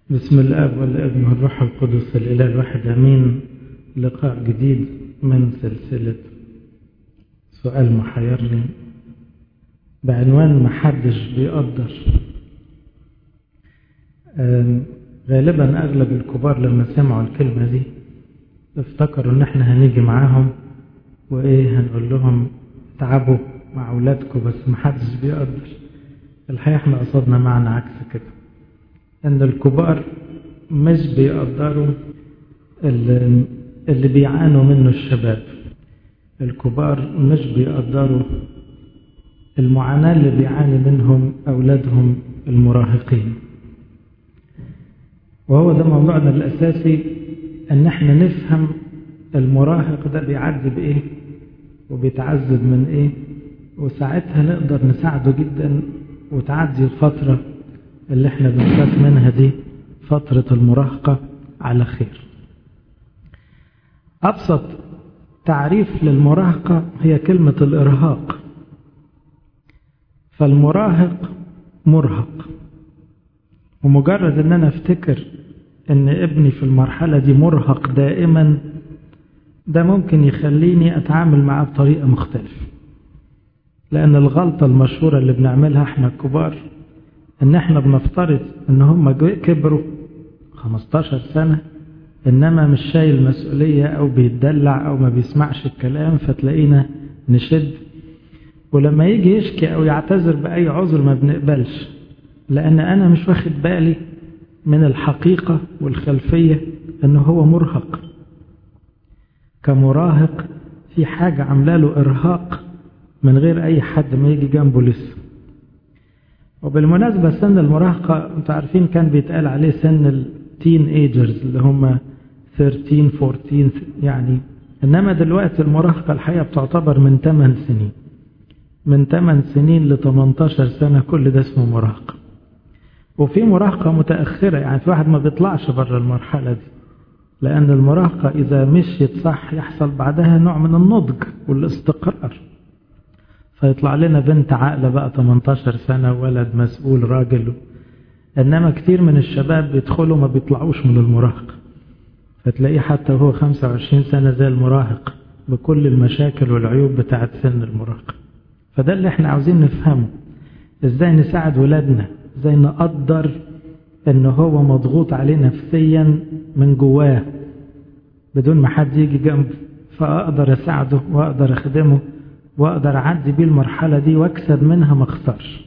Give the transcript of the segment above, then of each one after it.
بسم الاب والابن والروح القدس الاله الواحد امين لقاء جديد من سلسله سؤال محيرني بعنوان محدش بيقدر غالبا اغلب الكبار لما سمعوا الكلمه دي افتكروا ان احنا هنيجي معاهم وايه هنقول لهم تعبوا مع اولادكم بس محدش بيقدر الحقيقه احنا قصدنا معنى عكس كده ان الكبار مش بيقدروا اللي, اللي بيعانوا منه الشباب الكبار مش بيقدروا المعاناة اللي بيعاني منهم أولادهم المراهقين وهو ده موضوعنا الأساسي أن احنا نفهم المراهق ده بيعدي بإيه وبيتعذب من إيه وساعتها نقدر نساعده جدا وتعدي الفترة اللي احنا بنخاف منها دي فترة المراهقة على خير أبسط تعريف للمراهقة هي كلمة الإرهاق فالمراهق مرهق ومجرد ان انا افتكر ان ابني في المرحلة دي مرهق دائما ده ممكن يخليني اتعامل معاه بطريقة مختلفة لان الغلطة المشهورة اللي بنعملها احنا الكبار ان احنا بنفترض ان هم كبروا 15 سنة انما مش شايل مسؤولية او بيتدلع او ما بيسمعش الكلام فتلاقينا نشد ولما يجي يشكي او يعتذر باي عذر ما بنقبلش لان انا مش واخد بالي من الحقيقة والخلفية انه هو مرهق كمراهق في حاجة عامله له ارهاق من غير اي حد ما يجي جنبه لسه وبالمناسبة سن المراهقة انتوا عارفين كان بيتقال عليه سن التين ايجرز اللي هم 13 14 يعني انما دلوقتي المراهقة الحقيقة بتعتبر من 8 سنين من 8 سنين ل 18 سنة كل ده اسمه مراهقة وفي مراهقة متأخرة يعني في واحد ما بيطلعش بره المرحلة دي لأن المراهقة إذا مشيت صح يحصل بعدها نوع من النضج والاستقرار فيطلع لنا بنت عاقلة بقى 18 سنة ولد مسؤول راجل إنما كتير من الشباب بيدخلوا ما بيطلعوش من المراهقة فتلاقيه حتى هو 25 سنة زي المراهق بكل المشاكل والعيوب بتاعت سن المراهقة فده اللي احنا عاوزين نفهمه ازاي نساعد ولادنا ازاي نقدر ان هو مضغوط عليه نفسيا من جواه بدون ما حد يجي جنبه فاقدر اساعده واقدر اخدمه واقدر اعدي بيه المرحله دي واكسب منها ما اخسرش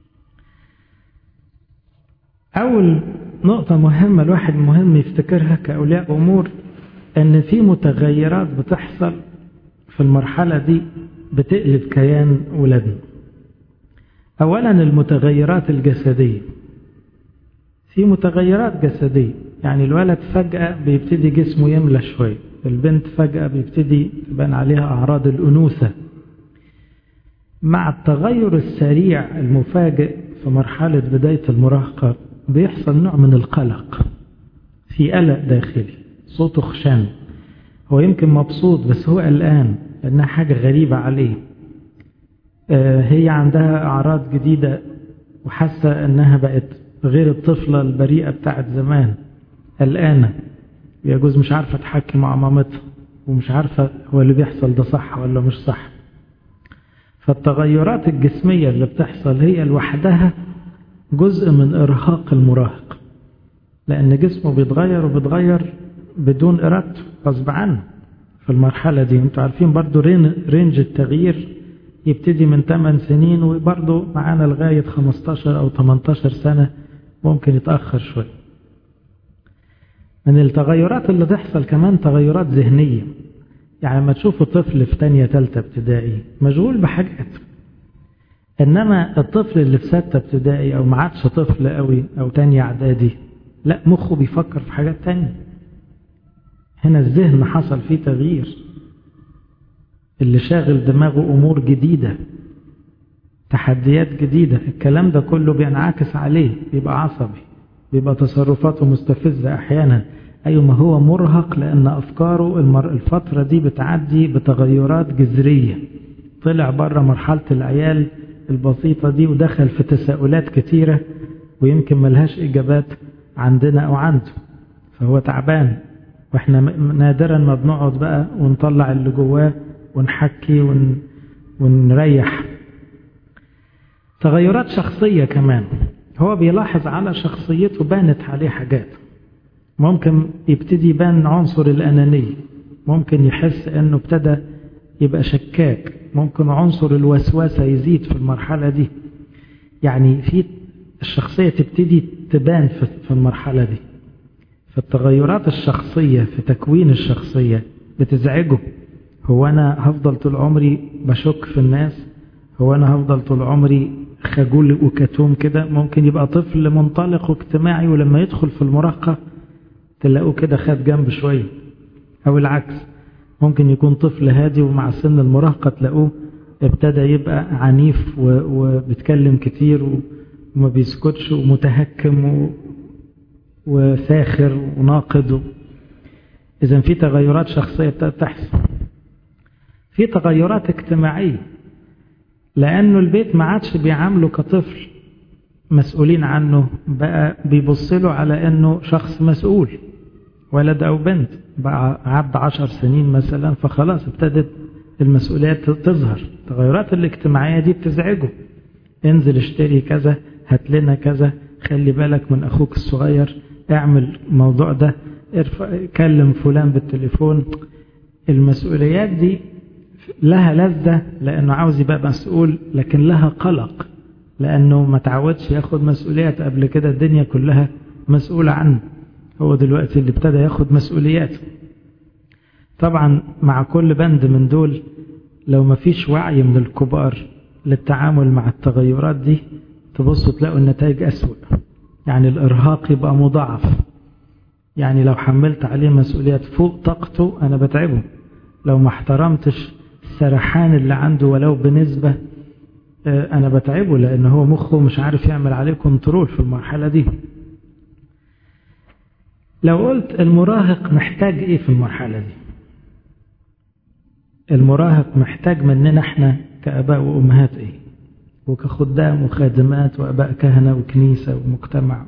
اول نقطه مهمه الواحد مهم يفتكرها كاولياء امور ان في متغيرات بتحصل في المرحله دي بتقلب كيان ولادنا اولا المتغيرات الجسديه في متغيرات جسديه يعني الولد فجاه بيبتدي جسمه يملى شويه البنت فجاه بيبتدي تبان عليها اعراض الانوثه مع التغير السريع المفاجئ في مرحله بدايه المراهقه بيحصل نوع من القلق في قلق داخلي صوته خشن هو يمكن مبسوط بس هو قلقان لأنها حاجة غريبة عليه هي عندها أعراض جديدة وحاسة أنها بقت غير الطفلة البريئة بتاعت زمان قلقانة يجوز مش عارفة تحكي مع مامتها ومش عارفة هو اللي بيحصل ده صح ولا مش صح فالتغيرات الجسمية اللي بتحصل هي لوحدها جزء من إرهاق المراهق لأن جسمه بيتغير وبيتغير بدون إرادته غصب عنه في المرحلة دي انتوا عارفين برضو رينج التغيير يبتدي من 8 سنين وبرضو معانا لغاية 15 أو 18 سنة ممكن يتأخر شوية من التغيرات اللي تحصل كمان تغيرات ذهنية يعني لما تشوفوا طفل في تانية تالتة ابتدائي مشغول بحاجات إنما الطفل اللي في ستة ابتدائي أو ما عادش طفل قوي أو تانية إعدادي لا مخه بيفكر في حاجات تانية هنا الذهن حصل فيه تغيير اللي شاغل دماغه أمور جديدة تحديات جديدة الكلام ده كله بينعكس عليه بيبقى عصبي بيبقى تصرفاته مستفزة أحيانا أيوة ما هو مرهق لأن أفكاره المر... الفترة دي بتعدي بتغيرات جذرية طلع بره مرحلة العيال البسيطة دي ودخل في تساؤلات كتيرة ويمكن ملهاش إجابات عندنا أو عنده فهو تعبان واحنا نادرا ما بنقعد بقى ونطلع اللي جواه ونحكي ون... ونريح تغيرات شخصية كمان هو بيلاحظ على شخصيته بانت عليه حاجات ممكن يبتدي يبان عنصر الأنانية ممكن يحس أنه ابتدى يبقى شكاك ممكن عنصر الوسوسة يزيد في المرحلة دي يعني في الشخصية تبتدي تبان في المرحلة دي فالتغيرات الشخصية في تكوين الشخصية بتزعجه هو أنا هفضل طول عمري بشك في الناس هو أنا هفضل طول عمري خجول وكتوم كده ممكن يبقى طفل منطلق واجتماعي ولما يدخل في المراهقة تلاقوه كده خد جنب شوية أو العكس ممكن يكون طفل هادي ومع سن المراهقة تلاقوه ابتدى يبقى عنيف وبيتكلم كتير وما بيسكتش ومتهكم وساخر وناقد إذا في تغيرات شخصية تحصل في تغيرات اجتماعية لأنه البيت ما عادش بيعامله كطفل مسؤولين عنه بقى بيبصله على أنه شخص مسؤول ولد أو بنت بقى عدى عشر سنين مثلا فخلاص ابتدت المسؤوليات تظهر التغيرات الاجتماعية دي بتزعجه انزل اشتري كذا هات لنا كذا خلي بالك من أخوك الصغير اعمل الموضوع ده ارفع كلم فلان بالتليفون المسؤوليات دي لها لذة لأنه عاوز يبقى مسؤول لكن لها قلق لأنه ما تعودش ياخد مسؤوليات قبل كده الدنيا كلها مسؤولة عنه هو دلوقتي اللي ابتدى ياخد مسؤوليات طبعا مع كل بند من دول لو ما فيش وعي من الكبار للتعامل مع التغيرات دي تبصوا تلاقوا النتائج أسوأ يعني الإرهاق يبقى مضاعف يعني لو حملت عليه مسؤوليات فوق طاقته أنا بتعبه لو ما احترمتش السرحان اللي عنده ولو بنسبة أنا بتعبه لأن هو مخه مش عارف يعمل عليه كنترول في المرحلة دي لو قلت المراهق محتاج إيه في المرحلة دي المراهق محتاج مننا احنا كأباء وأمهات إيه وكخدام وخادمات وأباء كهنة وكنيسة ومجتمع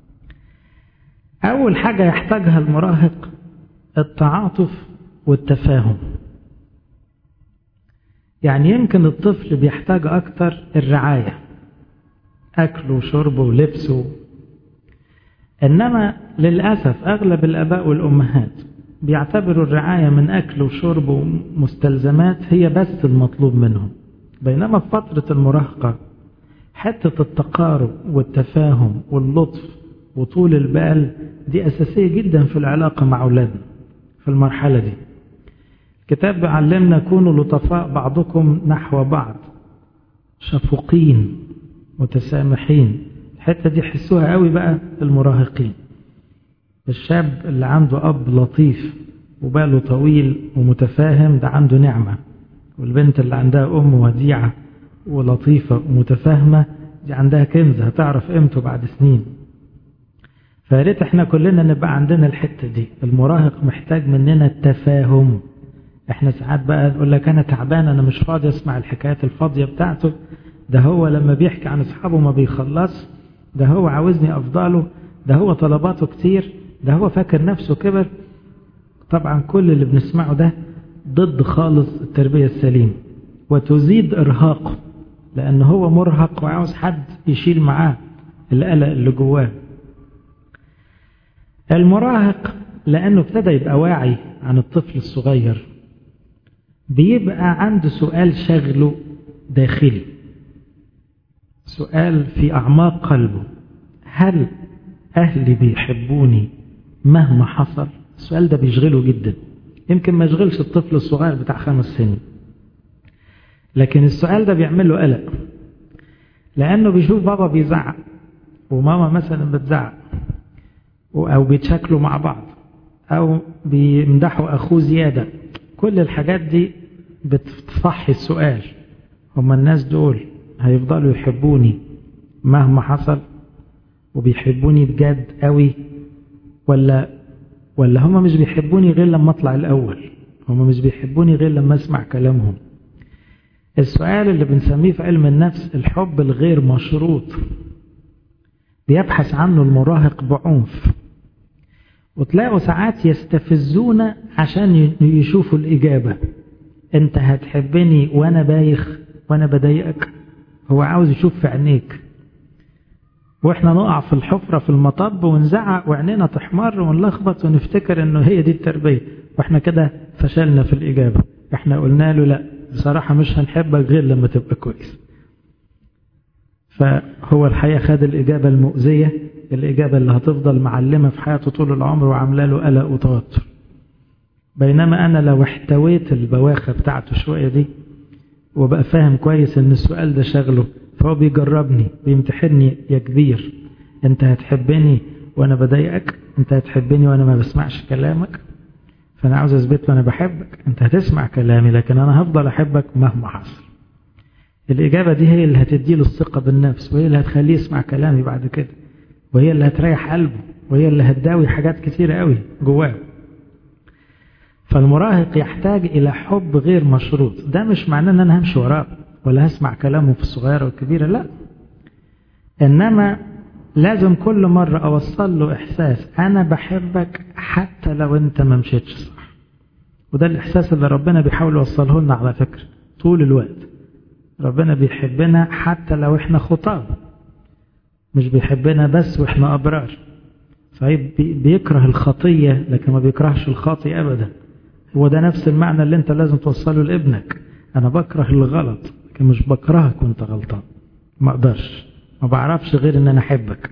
أول حاجة يحتاجها المراهق التعاطف والتفاهم يعني يمكن الطفل بيحتاج أكتر الرعاية أكله وشربه ولبسه إنما للأسف أغلب الأباء والأمهات بيعتبروا الرعاية من أكل وشرب ومستلزمات هي بس المطلوب منهم بينما في فترة المراهقة حتة التقارب والتفاهم واللطف وطول البال دي أساسية جدا في العلاقة مع أولادنا في المرحلة دي الكتاب بيعلمنا كونوا لطفاء بعضكم نحو بعض شفوقين متسامحين الحتة دي حسوها قوي بقى المراهقين الشاب اللي عنده أب لطيف وباله طويل ومتفاهم ده عنده نعمة والبنت اللي عندها أم وديعة ولطيفة ومتفاهمة دي عندها كنز هتعرف قيمته بعد سنين فياريت احنا كلنا نبقى عندنا الحتة دي المراهق محتاج مننا التفاهم احنا ساعات بقى نقول لك انا تعبان انا مش فاضي اسمع الحكايات الفاضية بتاعته ده هو لما بيحكي عن اصحابه ما بيخلص ده هو عاوزني افضله ده هو طلباته كتير ده هو فاكر نفسه كبر طبعا كل اللي بنسمعه ده ضد خالص التربية السليمة وتزيد إرهاقه لأن هو مرهق وعاوز حد يشيل معاه القلق اللي جواه المراهق لأنه ابتدى يبقى واعي عن الطفل الصغير بيبقى عنده سؤال شغله داخلي سؤال في أعماق قلبه هل أهلي بيحبوني مهما حصل السؤال ده بيشغله جدا يمكن ما يشغلش الطفل الصغير بتاع خمس سنين لكن السؤال ده بيعمل له قلق لأنه بيشوف بابا بيزعق وماما مثلا بتزعق أو بيتشكلوا مع بعض أو بيمدحوا أخوه زيادة كل الحاجات دي بتفحي السؤال هما الناس دول هيفضلوا يحبوني مهما حصل وبيحبوني بجد قوي ولا ولا هما مش بيحبوني غير لما اطلع الاول هما مش بيحبوني غير لما اسمع كلامهم السؤال اللي بنسميه في علم النفس الحب الغير مشروط بيبحث عنه المراهق بعنف وتلاقوا ساعات يستفزونا عشان يشوفوا الإجابة أنت هتحبني وأنا بايخ وأنا بضايقك هو عاوز يشوف في عينيك واحنا نقع في الحفرة في المطب ونزعق وعينينا تحمر ونلخبط ونفتكر انه هي دي التربية واحنا كده فشلنا في الإجابة احنا قلنا له لا بصراحة مش هنحبك غير لما تبقى كويس فهو الحقيقة خد الإجابة المؤذية الإجابة اللي هتفضل معلمة في حياته طول العمر وعاملة له قلق وتوتر بينما أنا لو احتويت البواخة بتاعته شوية دي وبقى فاهم كويس ان السؤال ده شغله فهو بيجربني بيمتحني يا كبير انت هتحبني وانا بضايقك انت هتحبني وانا ما بسمعش كلامك فانا عاوز اثبت وانا بحبك انت هتسمع كلامي لكن انا هفضل احبك مهما حصل الاجابه دي هي اللي هتدي له الثقه بالنفس وهي اللي هتخليه يسمع كلامي بعد كده وهي اللي هتريح قلبه وهي اللي هتداوي حاجات كتيره قوي جواه فالمراهق يحتاج إلى حب غير مشروط ده مش معناه أن أنا همشي وراه ولا هسمع كلامه في الصغيرة والكبيرة لا إنما لازم كل مرة أوصل له إحساس أنا بحبك حتى لو أنت ما مشيتش صح وده الإحساس اللي ربنا بيحاول يوصله لنا على فكرة طول الوقت ربنا بيحبنا حتى لو إحنا خطاب مش بيحبنا بس وإحنا أبرار صحيح بيكره الخطية لكن ما بيكرهش الخاطئ أبدا هو ده نفس المعنى اللي انت لازم توصله لابنك انا بكره الغلط لكن مش بكرهك وانت غلطان ما اقدرش ما بعرفش غير ان انا احبك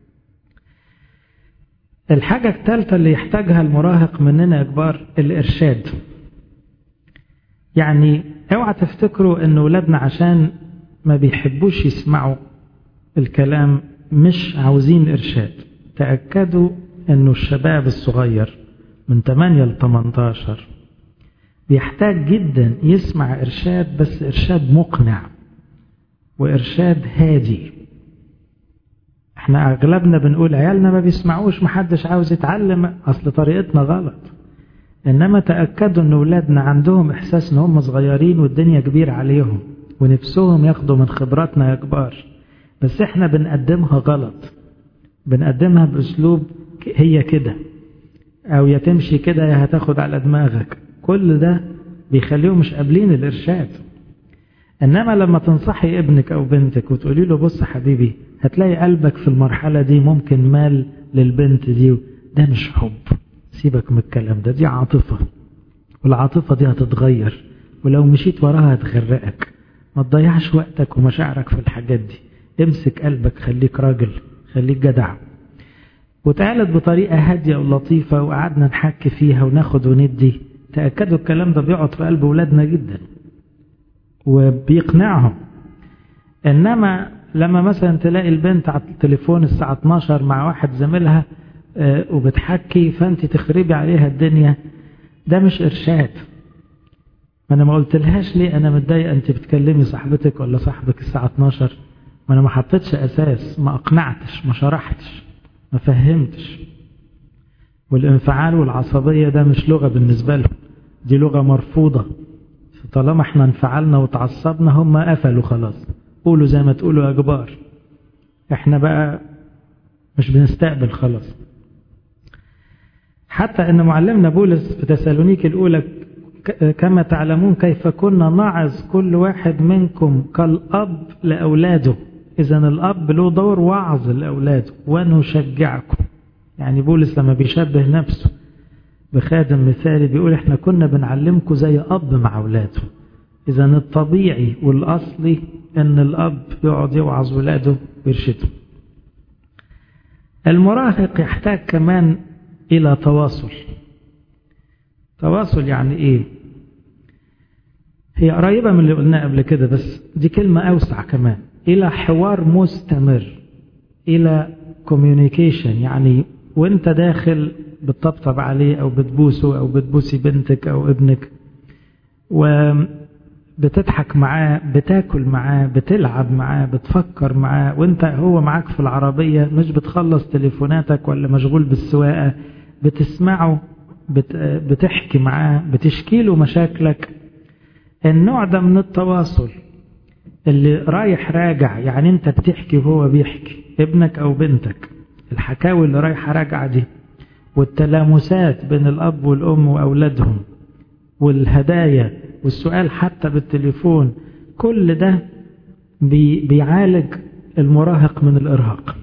الحاجة الثالثة اللي يحتاجها المراهق مننا يا كبار الارشاد يعني اوعى تفتكروا ان ولادنا عشان ما بيحبوش يسمعوا الكلام مش عاوزين ارشاد تأكدوا انه الشباب الصغير من 8 ل 18 بيحتاج جدا يسمع إرشاد بس إرشاد مقنع وإرشاد هادي احنا أغلبنا بنقول عيالنا ما بيسمعوش محدش عاوز يتعلم أصل طريقتنا غلط إنما تأكدوا أن أولادنا عندهم إحساس أن هم صغيرين والدنيا كبيرة عليهم ونفسهم ياخدوا من خبراتنا يا كبار بس احنا بنقدمها غلط بنقدمها بأسلوب هي كده أو يا تمشي كده يا هتاخد على دماغك كل ده بيخليهم مش قابلين الإرشاد إنما لما تنصحي ابنك أو بنتك وتقولي له بص حبيبي هتلاقي قلبك في المرحلة دي ممكن مال للبنت دي ده مش حب سيبك من الكلام ده دي عاطفة والعاطفة دي هتتغير ولو مشيت وراها هتغرقك ما تضيعش وقتك ومشاعرك في الحاجات دي امسك قلبك خليك راجل خليك جدع واتقالت بطريقة هادية ولطيفة وقعدنا نحكي فيها وناخد وندي تأكدوا الكلام ده بيقعد في قلب ولادنا جدا وبيقنعهم إنما لما مثلا تلاقي البنت على التليفون الساعة 12 مع واحد زميلها وبتحكي فأنت تخربي عليها الدنيا ده مش إرشاد ما أنا ما قلتلهاش ليه أنا متضايقة أنت بتكلمي صاحبتك ولا صاحبك الساعة 12 ما أنا ما حطيتش أساس ما أقنعتش ما شرحتش ما فهمتش والانفعال والعصبية ده مش لغة بالنسبة لهم دي لغة مرفوضة طالما احنا انفعلنا وتعصبنا هم قفلوا خلاص قولوا زي ما تقولوا يا جبار احنا بقى مش بنستقبل خلاص حتى ان معلمنا بولس في تسالونيك الاولى كما تعلمون كيف كنا نعظ كل واحد منكم كالاب لاولاده اذا الاب له دور وعظ لاولاده ونشجعكم يعني بولس لما بيشبه نفسه بخادم مثالي بيقول احنا كنا بنعلمكم زي اب مع اولاده اذا الطبيعي والاصلي ان الاب يقعد يوعظ ولاده ويرشده المراهق يحتاج كمان الى تواصل تواصل يعني ايه هي قريبة من اللي قلناه قبل كده بس دي كلمة أوسع كمان إلى حوار مستمر إلى communication يعني وانت داخل بتطبطب عليه أو بتبوسه أو بتبوسي بنتك أو ابنك وبتضحك معاه بتاكل معاه بتلعب معاه بتفكر معاه وانت هو معاك في العربية مش بتخلص تليفوناتك ولا مشغول بالسواقة بتسمعه بت بتحكي معاه بتشكي له مشاكلك النوع ده من التواصل اللي رايح راجع يعني انت بتحكي وهو بيحكي ابنك او بنتك الحكاوي اللي رايحة راجعة دي والتلامسات بين الأب والأم وأولادهم والهدايا والسؤال حتى بالتليفون كل ده بي بيعالج المراهق من الإرهاق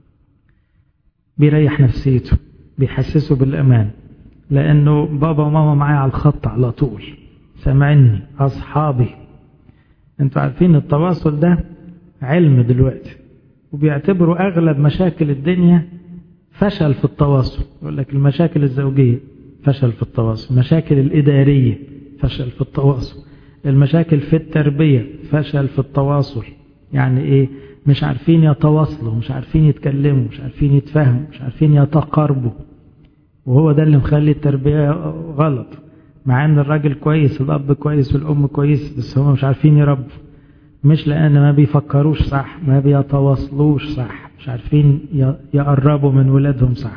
بيريح نفسيته بيحسسه بالأمان لأنه بابا وماما معايا على الخط على طول سامعني أصحابي انتوا عارفين التواصل ده علم دلوقتي وبيعتبروا أغلب مشاكل الدنيا فشل في التواصل يقول لك المشاكل الزوجية فشل في التواصل المشاكل الإدارية فشل في التواصل المشاكل في التربية فشل في التواصل يعني إيه مش عارفين يتواصلوا مش عارفين يتكلموا مش عارفين يتفهموا مش عارفين يتقاربوا وهو ده اللي مخلي التربية غلط مع ان الراجل كويس الاب كويس والام كويس بس هم مش عارفين يربوا مش لان ما بيفكروش صح ما بيتواصلوش صح مش عارفين يقربوا من ولادهم صح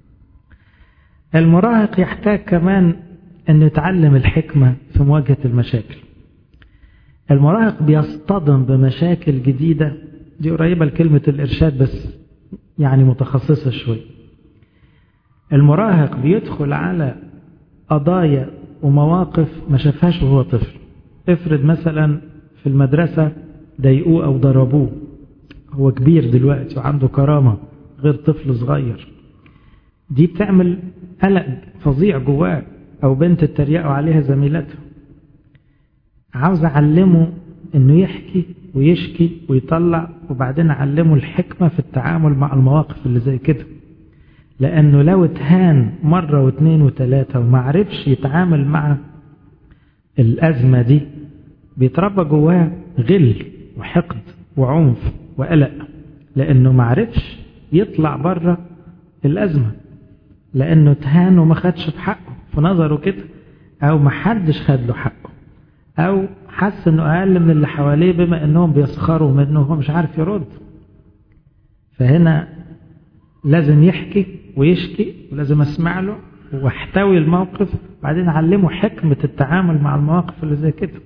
المراهق يحتاج كمان أن يتعلم الحكمة في مواجهة المشاكل المراهق بيصطدم بمشاكل جديدة دي قريبة لكلمة الإرشاد بس يعني متخصصة شوي المراهق بيدخل على قضايا ومواقف ما شافهاش وهو طفل افرض مثلا في المدرسة ضايقوه أو ضربوه هو كبير دلوقتي وعنده كرامة غير طفل صغير دي بتعمل قلق فظيع جواه أو بنت اتريقوا عليها زميلتها عاوز أعلمه إنه يحكي ويشكي ويطلع وبعدين أعلمه الحكمة في التعامل مع المواقف اللي زي كده لأنه لو اتهان مرة واثنين وثلاثة وما عرفش يتعامل مع الأزمة دي بيتربى جواه غل وحقد وعنف وقلق لأنه ما عرفش يطلع بره الأزمة لأنه اتهان وما خدش بحقه في نظره كده أو ما حدش خد له حقه أو حس إنه أقل من اللي حواليه بما إنهم بيسخروا منه وهو مش عارف يرد فهنا لازم يحكي ويشكي ولازم أسمع له واحتوي الموقف بعدين أعلمه حكمة التعامل مع المواقف اللي زي كده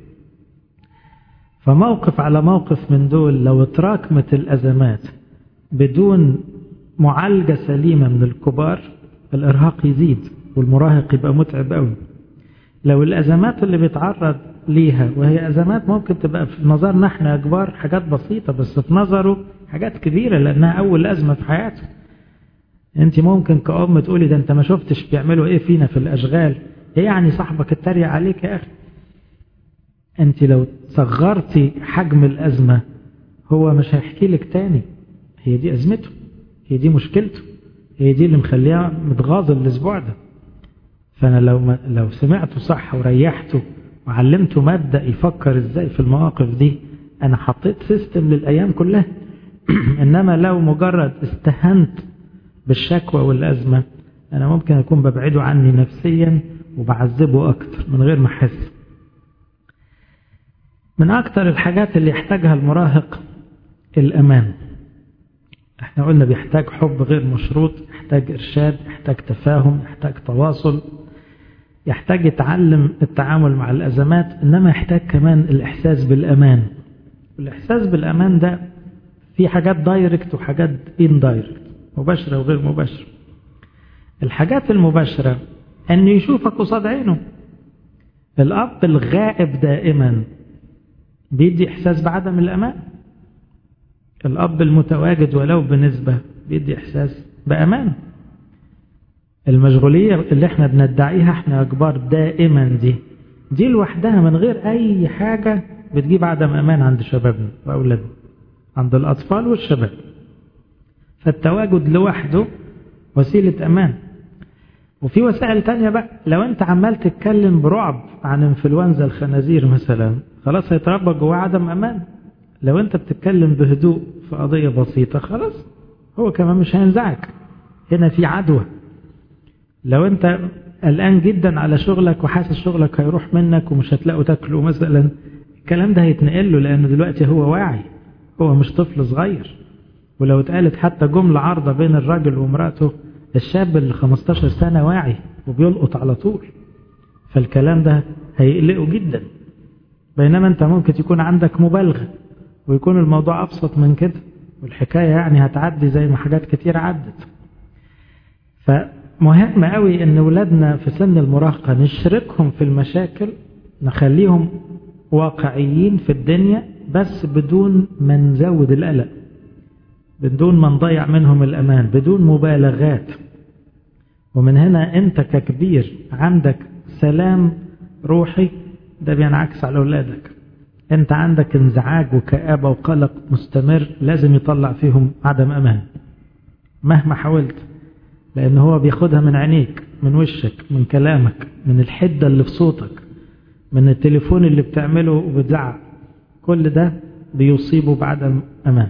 فموقف على موقف من دول لو اتراكمت الأزمات بدون معالجة سليمة من الكبار الإرهاق يزيد والمراهق يبقى متعب قوي لو الأزمات اللي بيتعرض ليها وهي أزمات ممكن تبقى في نظرنا احنا كبار حاجات بسيطة بس في نظره حاجات كبيرة لأنها أول أزمة في حياته انت ممكن كأم تقولي ده انت ما شفتش بيعملوا ايه فينا في الأشغال ايه يعني صاحبك اتريق عليك يا أخي انت لو صغرتي حجم الأزمة هو مش هيحكي لك تاني هي دي أزمته هي دي مشكلته هي دي اللي مخليها متغاظ الأسبوع ده فأنا لو ما لو سمعته صح وريحته وعلمته مبدأ يفكر ازاي في المواقف دي أنا حطيت سيستم للأيام كلها إنما لو مجرد استهنت بالشكوى والأزمة أنا ممكن أكون ببعده عني نفسيا وبعذبه أكتر من غير ما أحس من أكتر الحاجات اللي يحتاجها المراهق الأمان احنا قلنا بيحتاج حب غير مشروط يحتاج إرشاد يحتاج تفاهم يحتاج تواصل يحتاج يتعلم التعامل مع الأزمات إنما يحتاج كمان الإحساس بالأمان والإحساس بالأمان ده في حاجات دايركت وحاجات ان دايركت مباشرة وغير مباشرة الحاجات المباشرة أن يشوفك قصاد عينه الأب الغائب دائما بيدي إحساس بعدم الأمان الأب المتواجد ولو بنسبة بيدي إحساس بأمان المشغولية اللي احنا بندعيها احنا كبار دائما دي دي لوحدها من غير أي حاجة بتجيب عدم أمان عند شبابنا وأولادنا عند الأطفال والشباب فالتواجد لوحده وسيلة أمان وفي وسائل تانية بقى لو انت عمال تتكلم برعب عن انفلونزا الخنازير مثلا خلاص هيتربى جواه عدم أمان لو انت بتتكلم بهدوء في قضية بسيطة خلاص هو كمان مش هينزعج هنا في عدوى لو انت قلقان جدا على شغلك وحاسس شغلك هيروح منك ومش هتلاقوا تاكلوا مثلا الكلام ده هيتنقل له لانه دلوقتي هو واعي هو مش طفل صغير ولو اتقالت حتى جملة عارضة بين الراجل ومراته الشاب اللي 15 سنة واعي وبيلقط على طول فالكلام ده هيقلقه جدا بينما انت ممكن يكون عندك مبالغة ويكون الموضوع أبسط من كده والحكاية يعني هتعدي زي ما حاجات كتير عدت فمهم قوي ان ولادنا في سن المراهقة نشركهم في المشاكل نخليهم واقعيين في الدنيا بس بدون ما نزود القلق بدون ما نضيع منهم الأمان بدون مبالغات ومن هنا أنت ككبير عندك سلام روحي ده بينعكس على أولادك أنت عندك انزعاج وكآبة وقلق مستمر لازم يطلع فيهم عدم أمان مهما حاولت لأن هو بياخدها من عينيك من وشك من كلامك من الحدة اللي في صوتك من التليفون اللي بتعمله وبتزعق كل ده بيصيبه بعدم أمان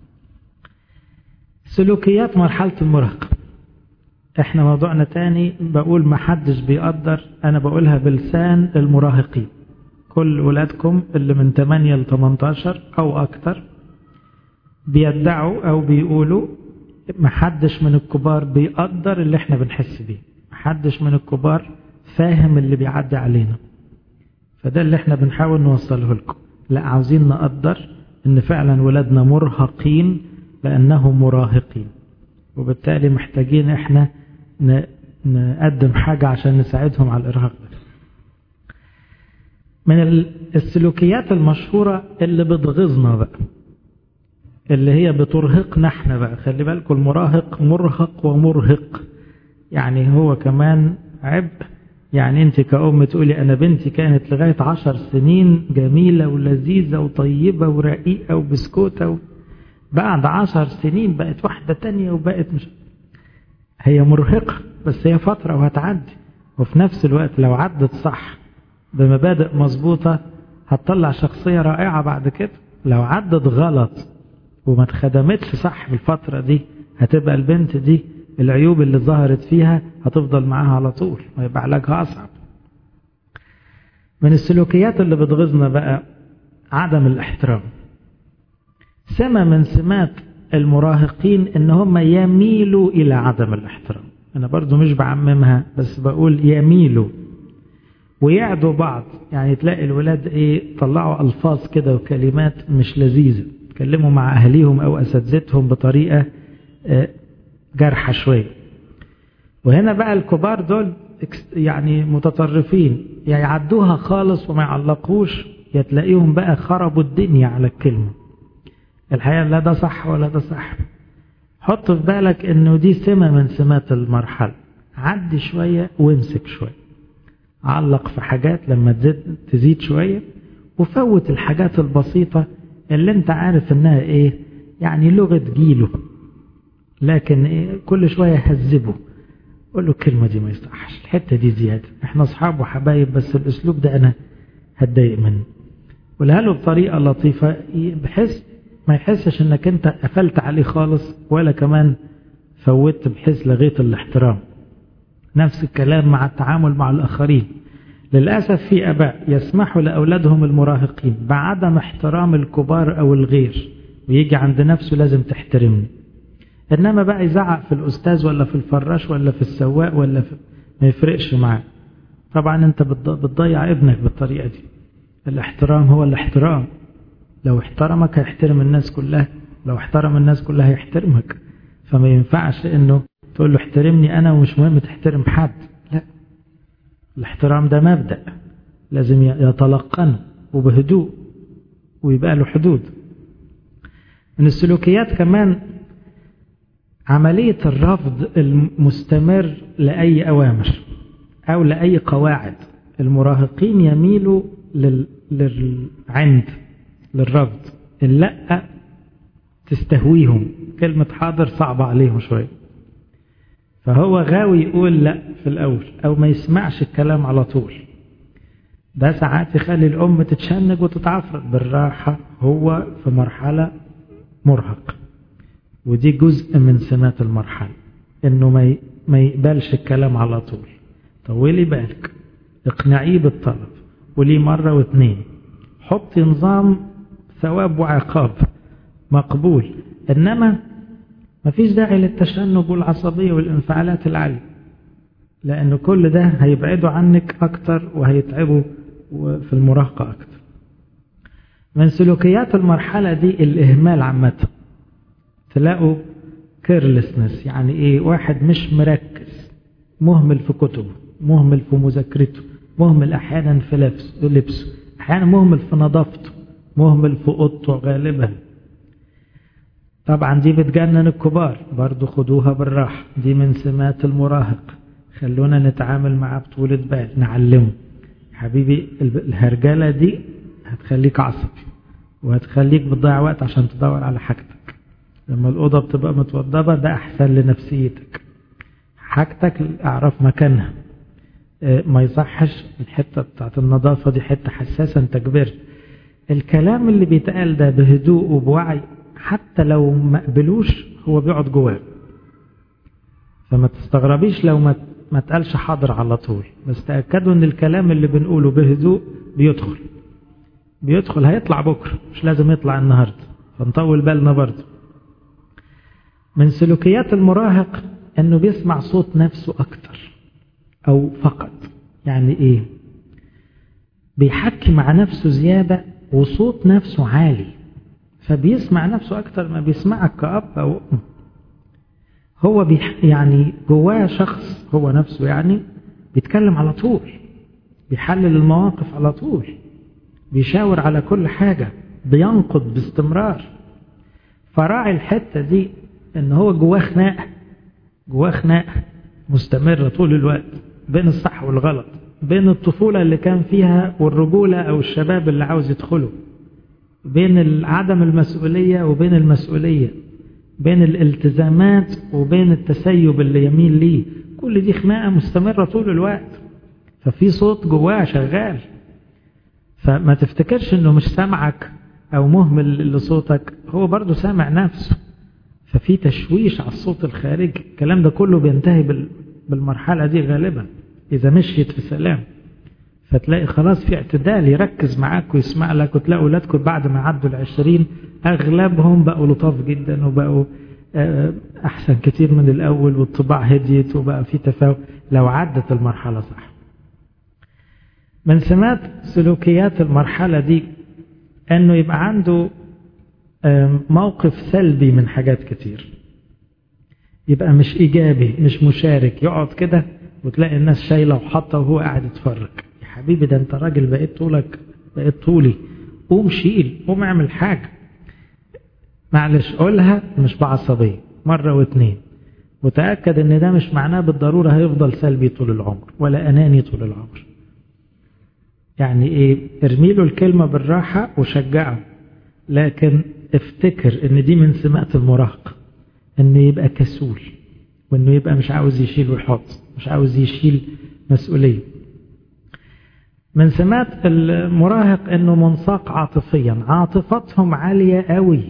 سلوكيات مرحلة المراهقة احنا موضوعنا تاني بقول ما حدش بيقدر انا بقولها بلسان المراهقين كل ولادكم اللي من 8 ل 18 او اكتر بيدعوا او بيقولوا ما حدش من الكبار بيقدر اللي احنا بنحس بيه ما حدش من الكبار فاهم اللي بيعدي علينا فده اللي احنا بنحاول نوصله لكم لا عاوزين نقدر ان فعلا ولادنا مرهقين لانهم مراهقين وبالتالي محتاجين احنا نقدم حاجة عشان نساعدهم على الإرهاق ده من السلوكيات المشهورة اللي بتغيظنا بقى اللي هي بترهقنا احنا بقى خلي بالكم المراهق مرهق ومرهق يعني هو كمان عبء يعني انت كأم تقولي انا بنتي كانت لغاية عشر سنين جميلة ولذيذة وطيبة ورقيقة وبسكوتة و... بعد عشر سنين بقت واحدة تانية وبقت مش هي مرهقة بس هي فترة وهتعدي وفي نفس الوقت لو عدت صح بمبادئ مظبوطة هتطلع شخصية رائعة بعد كده لو عدت غلط وما اتخدمتش صح في الفترة دي هتبقى البنت دي العيوب اللي ظهرت فيها هتفضل معاها على طول ويبقى علاجها أصعب من السلوكيات اللي بتغيظنا بقى عدم الاحترام سمة من سمات المراهقين ان هم يميلوا الى عدم الاحترام انا برضو مش بعممها بس بقول يميلوا ويعدوا بعض يعني تلاقي الولاد ايه طلعوا الفاظ كده وكلمات مش لذيذة يتكلموا مع اهليهم او اساتذتهم بطريقة جارحة شوية وهنا بقى الكبار دول يعني متطرفين يعني يعدوها خالص وما يعلقوش يتلاقيهم بقى خربوا الدنيا على الكلمة الحقيقة لا ده صح ولا ده صح حط في بالك انه دي سمة من سمات المرحلة عدي شوية وامسك شوية علق في حاجات لما تزيد, تزيد شوية وفوت الحاجات البسيطة اللي انت عارف انها ايه يعني لغة جيله لكن إيه كل شوية هذبه قول له الكلمة دي ما يصحش الحتة دي زيادة احنا اصحاب وحبايب بس الاسلوب ده انا هتضايق منه قولها له بطريقة لطيفة بحيث ما يحسش انك انت قفلت عليه خالص ولا كمان فوتت بحيث لغيت الاحترام نفس الكلام مع التعامل مع الآخرين للأسف في أباء يسمحوا لأولادهم المراهقين بعدم احترام الكبار أو الغير ويجي عند نفسه لازم تحترمني إنما بقى يزعق في الأستاذ ولا في الفراش ولا في السواق ولا في ما يفرقش معاه طبعا أنت بتضيع ابنك بالطريقة دي الاحترام هو الاحترام لو احترمك هيحترم الناس كلها لو احترم الناس كلها هيحترمك فما ينفعش انه تقول له احترمني انا ومش مهم تحترم حد لا الاحترام ده مبدأ لازم يتلقنه وبهدوء ويبقى له حدود من السلوكيات كمان عملية الرفض المستمر لأي أوامر أو لأي قواعد المراهقين يميلوا لل... للعند للرفض اللا تستهويهم كلمة حاضر صعبة عليهم شوية فهو غاوي يقول لا في الأول أو ما يسمعش الكلام على طول ده ساعات يخلي الأم تتشنج وتتعفرت بالراحة هو في مرحلة مرهق ودي جزء من سمات المرحلة انه ما ما يقبلش الكلام على طول طولي بالك اقنعيه بالطلب وليه مرة واثنين حطي نظام ثواب وعقاب مقبول انما ما فيش داعي للتشنج والعصبية والانفعالات العالية لأن كل ده هيبعدوا عنك أكتر وهيتعبوا في المراهقة أكتر من سلوكيات المرحلة دي الإهمال عامة تلاقوا كيرلسنس يعني إيه واحد مش مركز مهمل في كتبه مهمل في مذاكرته مهمل أحيانا في لبسه أحيانا مهمل في نظافته مهمل في أوضته غالبا طبعا دي بتجنن الكبار برضو خدوها بالراحة دي من سمات المراهق خلونا نتعامل معاه بطولة بال نعلمه حبيبي الهرجلة دي هتخليك عصبي وهتخليك بتضيع وقت عشان تدور على حاجتك لما الأوضة بتبقى متوضبة ده أحسن لنفسيتك حاجتك اعرف مكانها ما يصحش الحتة بتاعت النظافة دي حتة حساسة انت كبرت الكلام اللي بيتقال ده بهدوء وبوعي حتى لو ما قبلوش هو بيقعد جواه فما تستغربيش لو ما ما تقالش حاضر على طول بس تأكدوا ان الكلام اللي بنقوله بهدوء بيدخل بيدخل هيطلع بكرة مش لازم يطلع النهاردة فنطول بالنا برضه من سلوكيات المراهق انه بيسمع صوت نفسه اكتر او فقط يعني ايه بيحكي مع نفسه زيادة وصوت نفسه عالي فبيسمع نفسه اكتر ما بيسمعك كأب او أم هو بيح يعني جواه شخص هو نفسه يعني بيتكلم على طول بيحلل المواقف على طول بيشاور على كل حاجة بينقد باستمرار فراعي الحتة دي ان هو جواه خناقة جواه خناقة مستمرة طول الوقت بين الصح والغلط بين الطفولة اللي كان فيها والرجولة او الشباب اللي عاوز يدخله بين عدم المسؤولية وبين المسؤولية بين الالتزامات وبين التسيب اللي يميل ليه كل دي خناقة مستمرة طول الوقت ففي صوت جواه شغال فما تفتكرش انه مش سامعك او مهمل لصوتك هو برضه سامع نفسه ففي تشويش على الصوت الخارجي الكلام ده كله بينتهي بالمرحلة دي غالبا اذا مشيت في سلام فتلاقي خلاص في اعتدال يركز معاك ويسمع لك وتلاقي اولادكم بعد ما عدوا العشرين اغلبهم بقوا لطاف جدا وبقوا احسن كتير من الاول والطباع هديت وبقى في تفاوت لو عدت المرحلة صح من سمات سلوكيات المرحلة دي انه يبقى عنده موقف سلبي من حاجات كتير يبقى مش ايجابي مش مشارك يقعد كده وتلاقي الناس شايله وحاطه وهو قاعد يتفرج يا حبيبي ده انت راجل بقيت طولك بقيت طولي قوم شيل قوم اعمل حاجه معلش قولها مش بعصبيه مره واتنين وتاكد ان ده مش معناه بالضروره هيفضل سلبي طول العمر ولا اناني طول العمر يعني ايه ارمي له الكلمه بالراحه وشجعه لكن افتكر ان دي من سمات المراهقه انه يبقى كسول وانه يبقى مش عاوز يشيل ويحط مش عاوز يشيل مسؤوليه من سمات المراهق انه منساق عاطفيا عاطفتهم عاليه قوي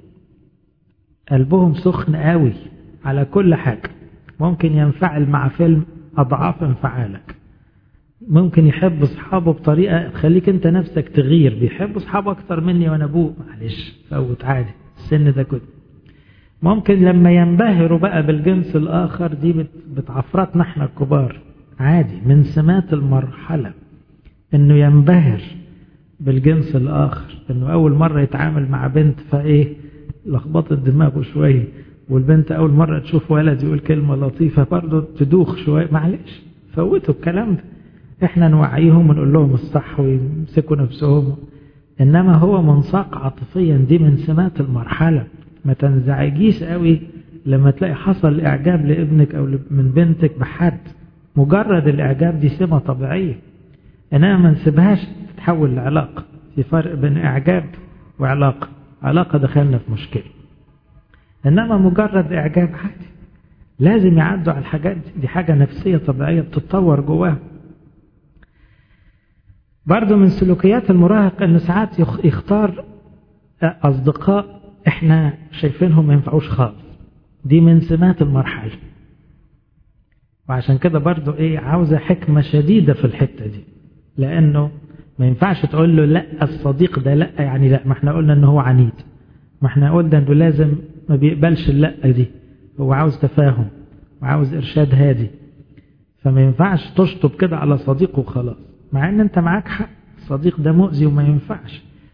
قلبهم سخن قوي على كل حاجه ممكن ينفعل مع فيلم اضعاف انفعالك ممكن يحب اصحابه بطريقه تخليك انت نفسك تغير بيحب اصحابه اكتر مني وانا ابوه معلش فوت عادي السن ده كده ممكن لما ينبهروا بقى بالجنس الاخر دي بتعفرتنا احنا الكبار عادي من سمات المرحله انه ينبهر بالجنس الاخر انه اول مره يتعامل مع بنت فايه لخبطت دماغه شويه والبنت اول مره تشوف ولد يقول كلمه لطيفه برضه تدوخ شويه معلش فوتوا الكلام ده احنا نوعيهم ونقول لهم الصح ويمسكوا نفسهم انما هو منساق عاطفيا دي من سمات المرحله ما تنزعجيش قوي لما تلاقي حصل اعجاب لابنك او من بنتك بحد مجرد الاعجاب دي سمه طبيعيه انما ما نسيبهاش تتحول لعلاقه في فرق بين اعجاب وعلاقه علاقه دخلنا في مشكله انما مجرد اعجاب عادي لازم يعدوا على الحاجات دي, دي حاجه نفسيه طبيعيه بتتطور جواه برضه من سلوكيات المراهق انه ساعات يختار اصدقاء احنا شايفينهم ما ينفعوش خالص دي من سمات المرحله وعشان كده برضه ايه عاوزه حكمه شديده في الحته دي لانه ما ينفعش تقول له لا الصديق ده لا يعني لا ما احنا قلنا ان هو عنيد ما احنا قلنا انه لازم ما بيقبلش اللا دي هو عاوز تفاهم وعاوز ارشاد هادي فما ينفعش تشطب كده على صديقه وخلاص مع ان انت معاك حق الصديق ده مؤذي وما ينفعش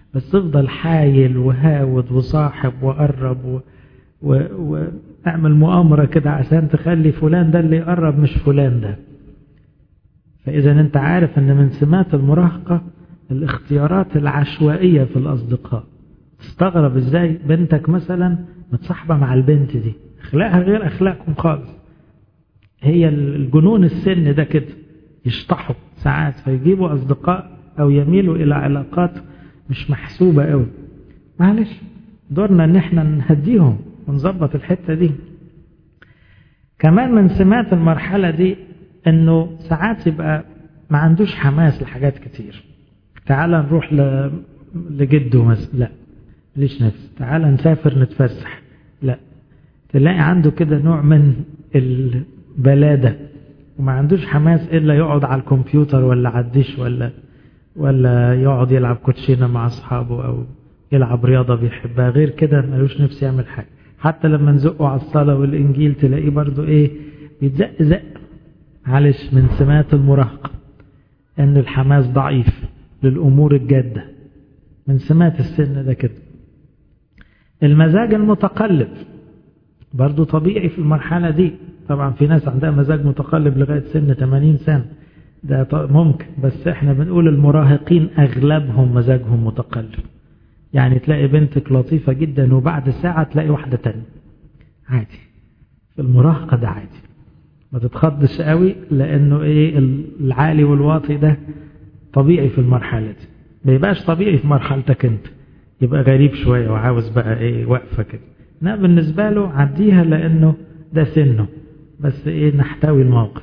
بس افضل حايل وهاود وصاحب وقرب و... و... واعمل مؤامرة كده عشان تخلي فلان ده اللي يقرب مش فلان ده فإذا أنت عارف أن من سمات المراهقة الاختيارات العشوائية في الأصدقاء تستغرب إزاي بنتك مثلا متصاحبة مع البنت دي أخلاقها غير أخلاقكم خالص هي الجنون السن ده كده يشطحوا ساعات فيجيبوا أصدقاء أو يميلوا إلى علاقات مش محسوبة قوي معلش دورنا ان احنا نهديهم ونظبط الحتة دي كمان من سمات المرحلة دي انه ساعات يبقى ما عندوش حماس لحاجات كتير تعال نروح ل... لجده مثلا لا ليش نفس تعال نسافر نتفسح لا تلاقي عنده كده نوع من البلادة وما عندوش حماس إلا يقعد على الكمبيوتر ولا على الدش ولا ولا يقعد يلعب كوتشينة مع أصحابه أو يلعب رياضة بيحبها غير كده ملوش نفس يعمل حاجة حتى لما نزقه على الصلاة والإنجيل تلاقيه برضو إيه بيتزق زق معلش من سمات المراهقة أن الحماس ضعيف للأمور الجادة من سمات السن ده كده المزاج المتقلب برضو طبيعي في المرحلة دي طبعا في ناس عندها مزاج متقلب لغاية سن 80 سنة ده ممكن بس احنا بنقول المراهقين اغلبهم مزاجهم متقلب يعني تلاقي بنتك لطيفة جدا وبعد ساعة تلاقي واحدة تانية عادي في المراهقة ده عادي ما تتخضش قوي لانه ايه العالي والواطي ده طبيعي في المرحلة دي ما يبقاش طبيعي في مرحلتك انت يبقى غريب شوية وعاوز بقى ايه وقفة كده لا بالنسبة له عديها لانه ده سنه بس ايه نحتوي الموقف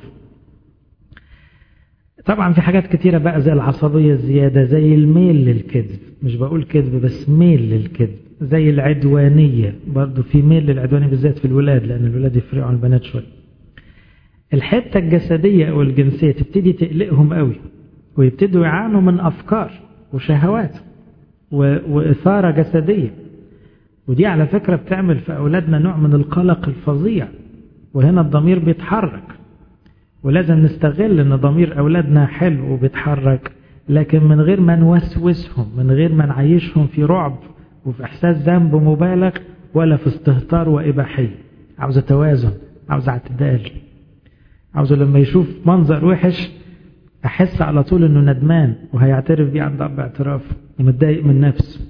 طبعا في حاجات كتيرة بقى زي العصبية الزيادة زي الميل للكذب مش بقول كذب بس ميل للكذب زي العدوانية برضو في ميل للعدوانية بالذات في الولاد لأن الولاد يفرقوا عن البنات شوية الحتة الجسدية أو الجنسية تبتدي تقلقهم قوي ويبتدوا يعانوا من أفكار وشهوات وإثارة جسدية ودي على فكرة بتعمل في أولادنا نوع من القلق الفظيع وهنا الضمير بيتحرك ولازم نستغل ان ضمير اولادنا حلو وبيتحرك لكن من غير ما نوسوسهم من غير ما نعيشهم في رعب وفي احساس ذنب مبالغ ولا في استهتار واباحيه عاوز توازن عاوز اعتدال عاوز لما يشوف منظر وحش احس على طول انه ندمان وهيعترف بيه عند اب اعتراف ومتضايق من نفسه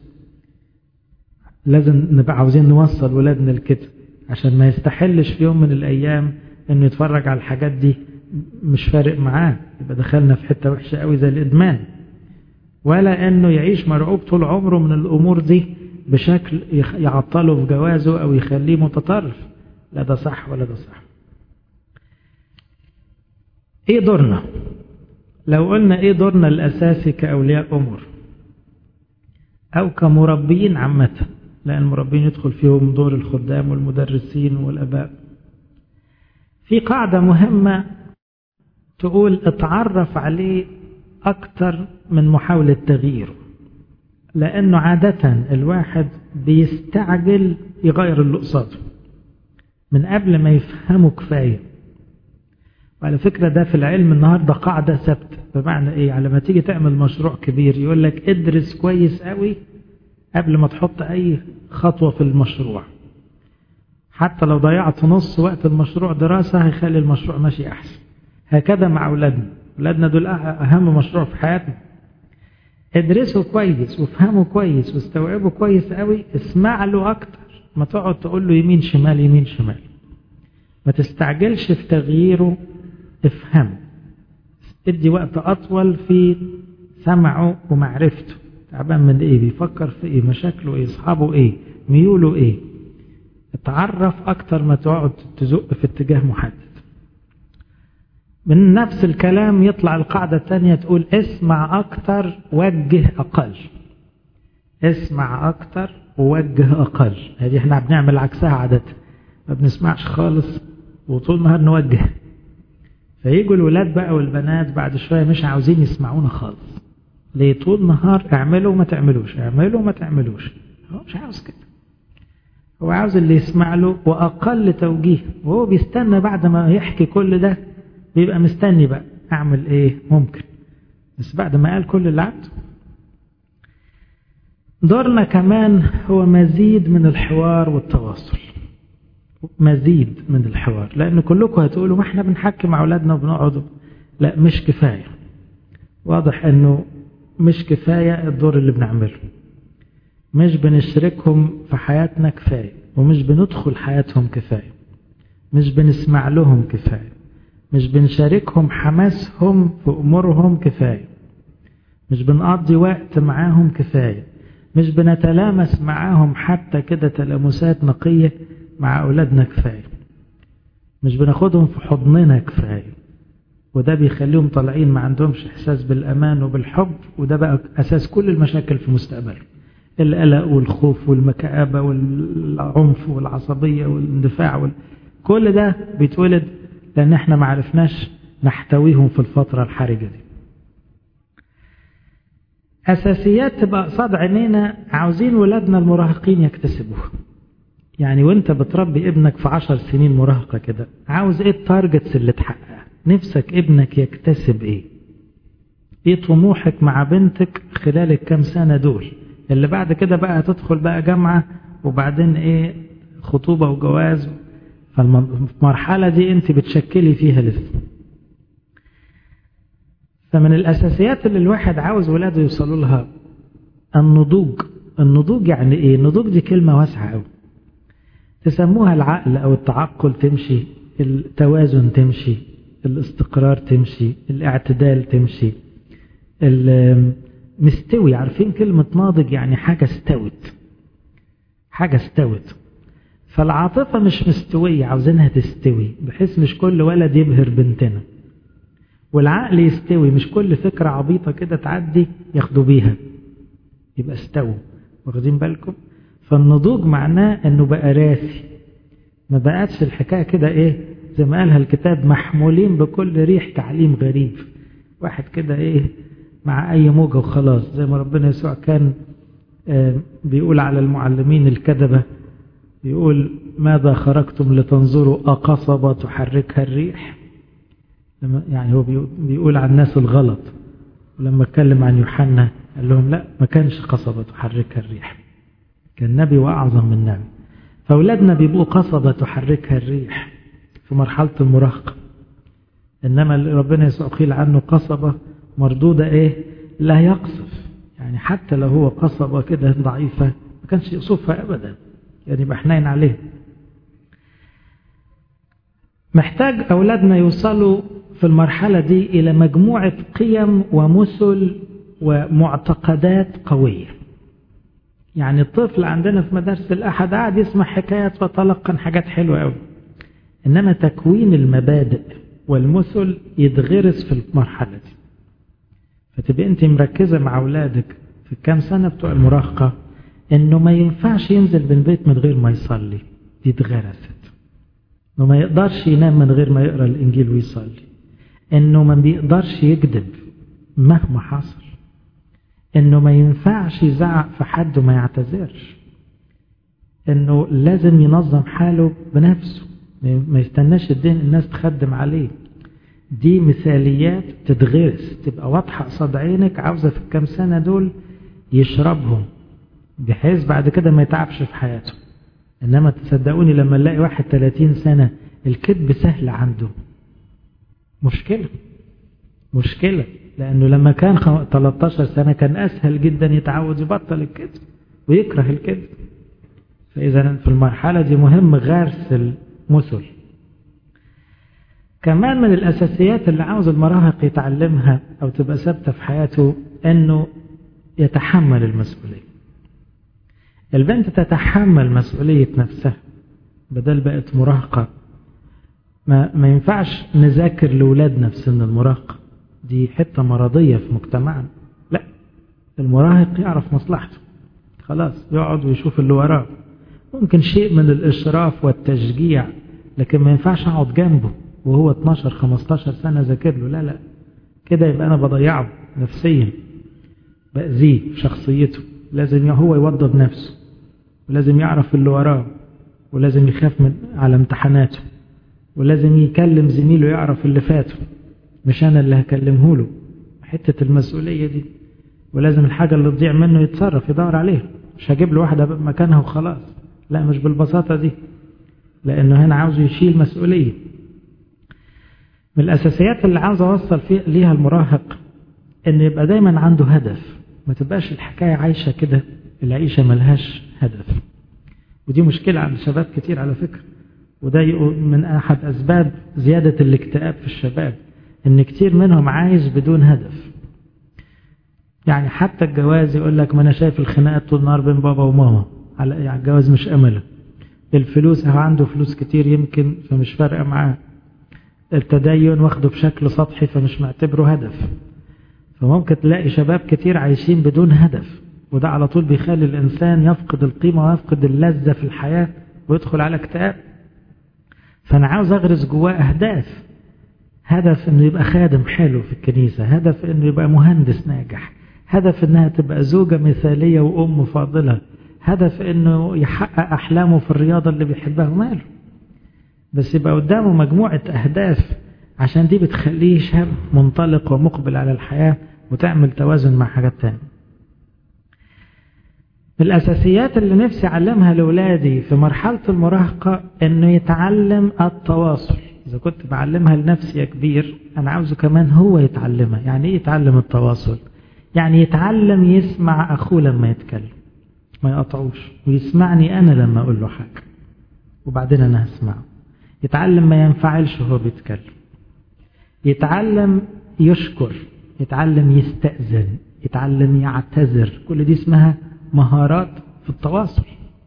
لازم نبقى عاوزين نوصل ولادنا لكده عشان ما يستحلش في يوم من الايام انه يتفرج على الحاجات دي مش فارق معاه يبقى دخلنا في حتة وحشة قوي زي الإدمان ولا أنه يعيش مرعوب طول عمره من الأمور دي بشكل يعطله في جوازه أو يخليه متطرف لا ده صح ولا ده صح إيه دورنا لو قلنا إيه دورنا الأساسي كأولياء أمور أو كمربيين عامة لأن المربين يدخل فيهم دور الخدام والمدرسين والأباء في قاعدة مهمة تقول اتعرف عليه أكتر من محاولة تغييره لأنه عادة الواحد بيستعجل يغير اللي قصاده من قبل ما يفهمه كفاية وعلى فكرة ده في العلم النهاردة قاعدة ثابتة بمعنى ايه على ما تيجي تعمل مشروع كبير يقول لك ادرس كويس قوي قبل ما تحط اي خطوة في المشروع حتى لو ضيعت نص وقت المشروع دراسة هيخلي المشروع ماشي أحسن هكذا مع أولادنا أولادنا دول أهم مشروع في حياتنا ادرسوا كويس وافهموا كويس واستوعبوا كويس قوي اسمع له أكتر ما تقعد تقول له يمين شمال يمين شمال ما تستعجلش في تغييره افهم ادي وقت أطول في سمعه ومعرفته تعبان من ايه بيفكر في ايه مشاكله ايه اصحابه ايه ميوله ايه اتعرف أكتر ما تقعد تزق في اتجاه محدد من نفس الكلام يطلع القاعدة الثانية تقول اسمع أكتر وجه أقل اسمع أكتر ووجه أقل هذه احنا بنعمل عكسها عادة ما بنسمعش خالص وطول النهار نوجه فيجوا الولاد بقى والبنات بعد شوية مش عاوزين يسمعونا خالص ليه طول النهار اعملوا وما تعملوش اعملوا وما تعملوش هو مش عاوز كده هو عاوز اللي يسمع له وأقل توجيه وهو بيستنى بعد ما يحكي كل ده بيبقى مستني بقى أعمل إيه ممكن بس بعد ما قال كل اللي عنده دورنا كمان هو مزيد من الحوار والتواصل مزيد من الحوار لأن كلكم هتقولوا ما احنا بنحكي مع أولادنا وبنقعد لا مش كفاية واضح أنه مش كفاية الدور اللي بنعمله مش بنشركهم في حياتنا كفاية ومش بندخل حياتهم كفاية مش بنسمع لهم كفاية مش بنشاركهم حماسهم في أمورهم كفاية مش بنقضي وقت معاهم كفاية مش بنتلامس معاهم حتى كده تلامسات نقية مع أولادنا كفاية مش بناخدهم في حضننا كفاية وده بيخليهم طالعين ما عندهمش إحساس بالأمان وبالحب وده بقى أساس كل المشاكل في مستقبلهم القلق والخوف والمكآبة والعنف والعصبية والاندفاع وال... كل ده بيتولد لأن احنا ما عرفناش نحتويهم في الفترة الحرجة دي أساسيات تبقى قصاد عينينا عاوزين ولادنا المراهقين يكتسبوها يعني وانت بتربي ابنك في عشر سنين مراهقة كده عاوز ايه التارجتس اللي تحققها نفسك ابنك يكتسب ايه ايه طموحك مع بنتك خلال الكام سنة دول اللي بعد كده بقى هتدخل بقى جامعة وبعدين ايه خطوبة وجواز فالمرحلة دي انت بتشكلي فيها لسه فمن الأساسيات اللي الواحد عاوز ولاده يوصلوا لها النضوج النضوج يعني ايه النضوج دي كلمة واسعة قوي تسموها العقل او التعقل تمشي التوازن تمشي الاستقرار تمشي الاعتدال تمشي مستوي عارفين كلمة ناضج يعني حاجة استوت حاجة استوت فالعاطفة مش مستوية عاوزينها تستوي بحيث مش كل ولد يبهر بنتنا والعقل يستوي مش كل فكرة عبيطة كده تعدي ياخدوا بيها يبقى استووا واخدين بالكم فالنضوج معناه انه بقى راسي ما بقتش الحكاية كده ايه زي ما قالها الكتاب محمولين بكل ريح تعليم غريب واحد كده ايه مع اي موجة وخلاص زي ما ربنا يسوع كان بيقول على المعلمين الكذبة يقول ماذا خرجتم لتنظروا أقصبة تحركها الريح يعني هو بيقول عن الناس الغلط ولما اتكلم عن يوحنا قال لهم لا ما كانش قصبة تحركها الريح كان نبي وأعظم من نبي فأولادنا بيبقوا قصبة تحركها الريح في مرحلة المراهقة إنما اللي ربنا يسوع قيل عنه قصبة مردودة إيه لا يقصف يعني حتى لو هو قصبة كده ضعيفة ما كانش يقصفها أبدا يعني يبقى حنين عليه محتاج أولادنا يوصلوا في المرحلة دي إلى مجموعة قيم ومثل ومعتقدات قوية يعني الطفل عندنا في مدارس الأحد قاعد يسمع حكايات وتلقن حاجات حلوة قوي إنما تكوين المبادئ والمثل يتغرس في المرحلة دي فتبقى أنت مركزة مع أولادك في الكام سنة بتوع المراهقة إنه ما ينفعش ينزل من البيت من غير ما يصلي دي اتغرست إنه ما يقدرش ينام من غير ما يقرأ الإنجيل ويصلي إنه ما بيقدرش يكذب مهما حصل إنه ما ينفعش يزعق في حد وما يعتذرش إنه لازم ينظم حاله بنفسه ما يستناش الدين الناس تخدم عليه دي مثاليات تتغرس تبقى واضحة قصاد عينك عاوزة في الكام سنة دول يشربهم بحيث بعد كده ما يتعبش في حياته إنما تصدقوني لما نلاقي واحد 30 سنة الكذب سهل عنده مشكلة مشكلة لأنه لما كان 13 سنة كان أسهل جدا يتعود يبطل الكذب ويكره الكذب فإذا في المرحلة دي مهم غرس المثل كمان من الأساسيات اللي عاوز المراهق يتعلمها أو تبقى ثابتة في حياته أنه يتحمل المسؤولية البنت تتحمل مسؤولية نفسها بدل بقت مراهقة ما, ما ينفعش نذاكر لأولادنا في سن المراهقة دي حتة مرضية في مجتمعنا لا المراهق يعرف مصلحته خلاص يقعد ويشوف اللي وراه ممكن شيء من الإشراف والتشجيع لكن ما ينفعش أقعد جنبه وهو 12 15 سنة ذاكر له لا لا كده يبقى أنا بضيعه نفسيا بأذيه في شخصيته لازم هو يوضب نفسه ولازم يعرف اللي وراه ولازم يخاف من على امتحاناته ولازم يكلم زميله يعرف اللي فاته مش أنا اللي هكلمه له حتة المسؤولية دي ولازم الحاجة اللي تضيع منه يتصرف يدور عليها مش هجيب له واحدة مكانها وخلاص لا مش بالبساطة دي لأنه هنا عاوز يشيل مسؤولية من الأساسيات اللي عاوز أوصل فيه ليها المراهق إن يبقى دايما عنده هدف ما تبقاش الحكاية عايشة كده العيشة ملهاش هدف ودي مشكلة عند شباب كتير على فكرة وده من أحد أسباب زيادة الاكتئاب في الشباب إن كتير منهم عايش بدون هدف يعني حتى الجواز يقول لك ما أنا شايف الخناقات طول النهار بين بابا وماما على يعني الجواز مش أمله الفلوس هو عنده فلوس كتير يمكن فمش فارقة معاه التدين واخده بشكل سطحي فمش معتبره هدف فممكن تلاقي شباب كتير عايشين بدون هدف وده على طول بيخلي الإنسان يفقد القيمة ويفقد اللذة في الحياة ويدخل على اكتئاب فأنا عاوز أغرس جواه أهداف هدف إنه يبقى خادم حلو في الكنيسة هدف إنه يبقى مهندس ناجح هدف إنها تبقى زوجة مثالية وأم فاضلة هدف إنه يحقق أحلامه في الرياضة اللي بيحبها وماله بس يبقى قدامه مجموعة أهداف عشان دي بتخليه شاب منطلق ومقبل على الحياة وتعمل توازن مع حاجات تانية الأساسيات اللي نفسي أعلمها لأولادي في مرحلة المراهقة إنه يتعلم التواصل إذا كنت بعلمها لنفسي يا كبير أنا عاوزه كمان هو يتعلمها يعني إيه يتعلم التواصل يعني يتعلم يسمع أخوه لما يتكلم ما يقطعوش ويسمعني أنا لما أقول له حاجة وبعدين أنا هسمعه يتعلم ما ينفعلش وهو بيتكلم يتعلم يشكر يتعلم يستأذن يتعلم يعتذر كل دي اسمها مهارات في التواصل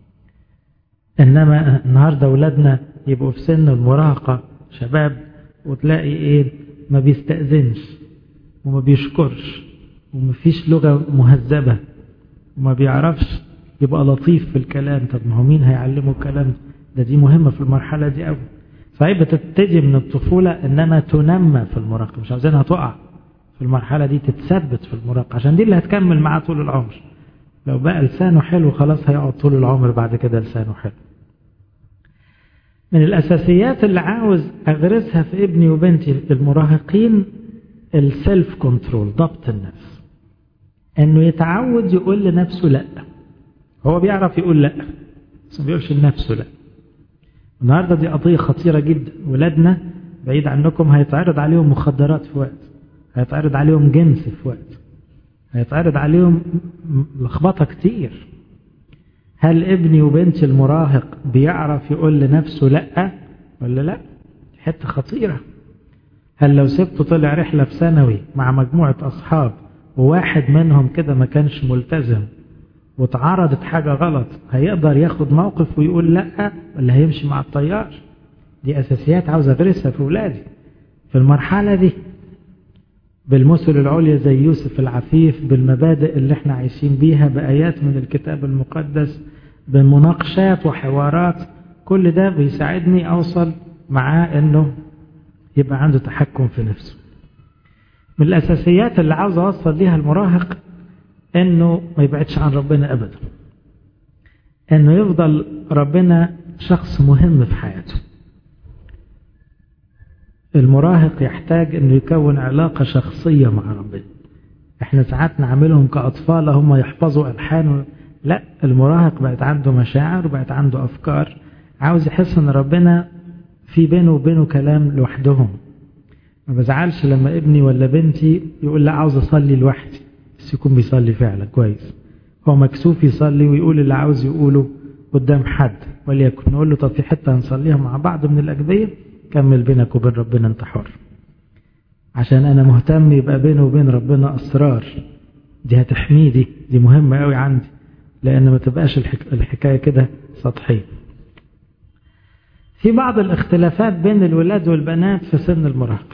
إنما النهاردة أولادنا يبقوا في سن المراهقة شباب وتلاقي إيه ما بيستأذنش وما بيشكرش ومفيش لغة مهذبة وما بيعرفش يبقى لطيف في الكلام طب ما هو مين هيعلمه الكلام ده دي مهمة في المرحلة دي قوي صحيح بتبتدي من الطفولة إنما تنمى في المراهقة مش عاوزينها تقع في المرحلة دي تتثبت في المراهقة عشان دي اللي هتكمل معاه طول العمر لو بقى لسانه حلو خلاص هيقعد طول العمر بعد كده لسانه حلو من الأساسيات اللي عاوز أغرسها في ابني وبنتي المراهقين السيلف كنترول ضبط النفس انه يتعود يقول لنفسه لا هو بيعرف يقول لا بس ما بيقولش لنفسه لا النهارده دي قضيه خطيره جدا ولادنا بعيد عنكم هيتعرض عليهم مخدرات في وقت هيتعرض عليهم جنس في وقت هيتعرض عليهم لخبطه كتير هل ابني وبنتي المراهق بيعرف يقول لنفسه لا ولا لا حته خطيره هل لو سبته طلع رحله في ثانوي مع مجموعه اصحاب وواحد منهم كده ما كانش ملتزم واتعرضت حاجة غلط هيقدر ياخد موقف ويقول لا ولا هيمشي مع الطيار دي أساسيات عاوز أدرسها في ولادي في المرحلة دي بالمثل العليا زي يوسف العفيف بالمبادئ اللي احنا عايشين بيها بآيات من الكتاب المقدس بمناقشات وحوارات كل ده بيساعدني أوصل معاه أنه يبقى عنده تحكم في نفسه من الأساسيات اللي عاوز أوصل ليها المراهق أنه ما يبعدش عن ربنا أبدا أنه يفضل ربنا شخص مهم في حياته المراهق يحتاج أنه يكون علاقة شخصية مع ربنا احنا ساعات نعملهم كأطفال هم يحفظوا ألحان لا المراهق بقت عنده مشاعر وبقت عنده أفكار عاوز يحس أن ربنا في بينه وبينه كلام لوحدهم ما بزعلش لما ابني ولا بنتي يقول لا عاوز اصلي لوحدي بس يكون بيصلي فعلا كويس هو مكسوف يصلي ويقول اللي عاوز يقوله قدام حد وليكن نقول له طب في حته هنصليها مع بعض من الاجبيه كمل بينك وبين ربنا انت حر عشان انا مهتم يبقى بينه وبين ربنا اسرار دي هتحميه دي دي مهمه قوي عندي لان ما تبقاش الحك... الحكايه كده سطحيه في بعض الاختلافات بين الولاد والبنات في سن المراهقة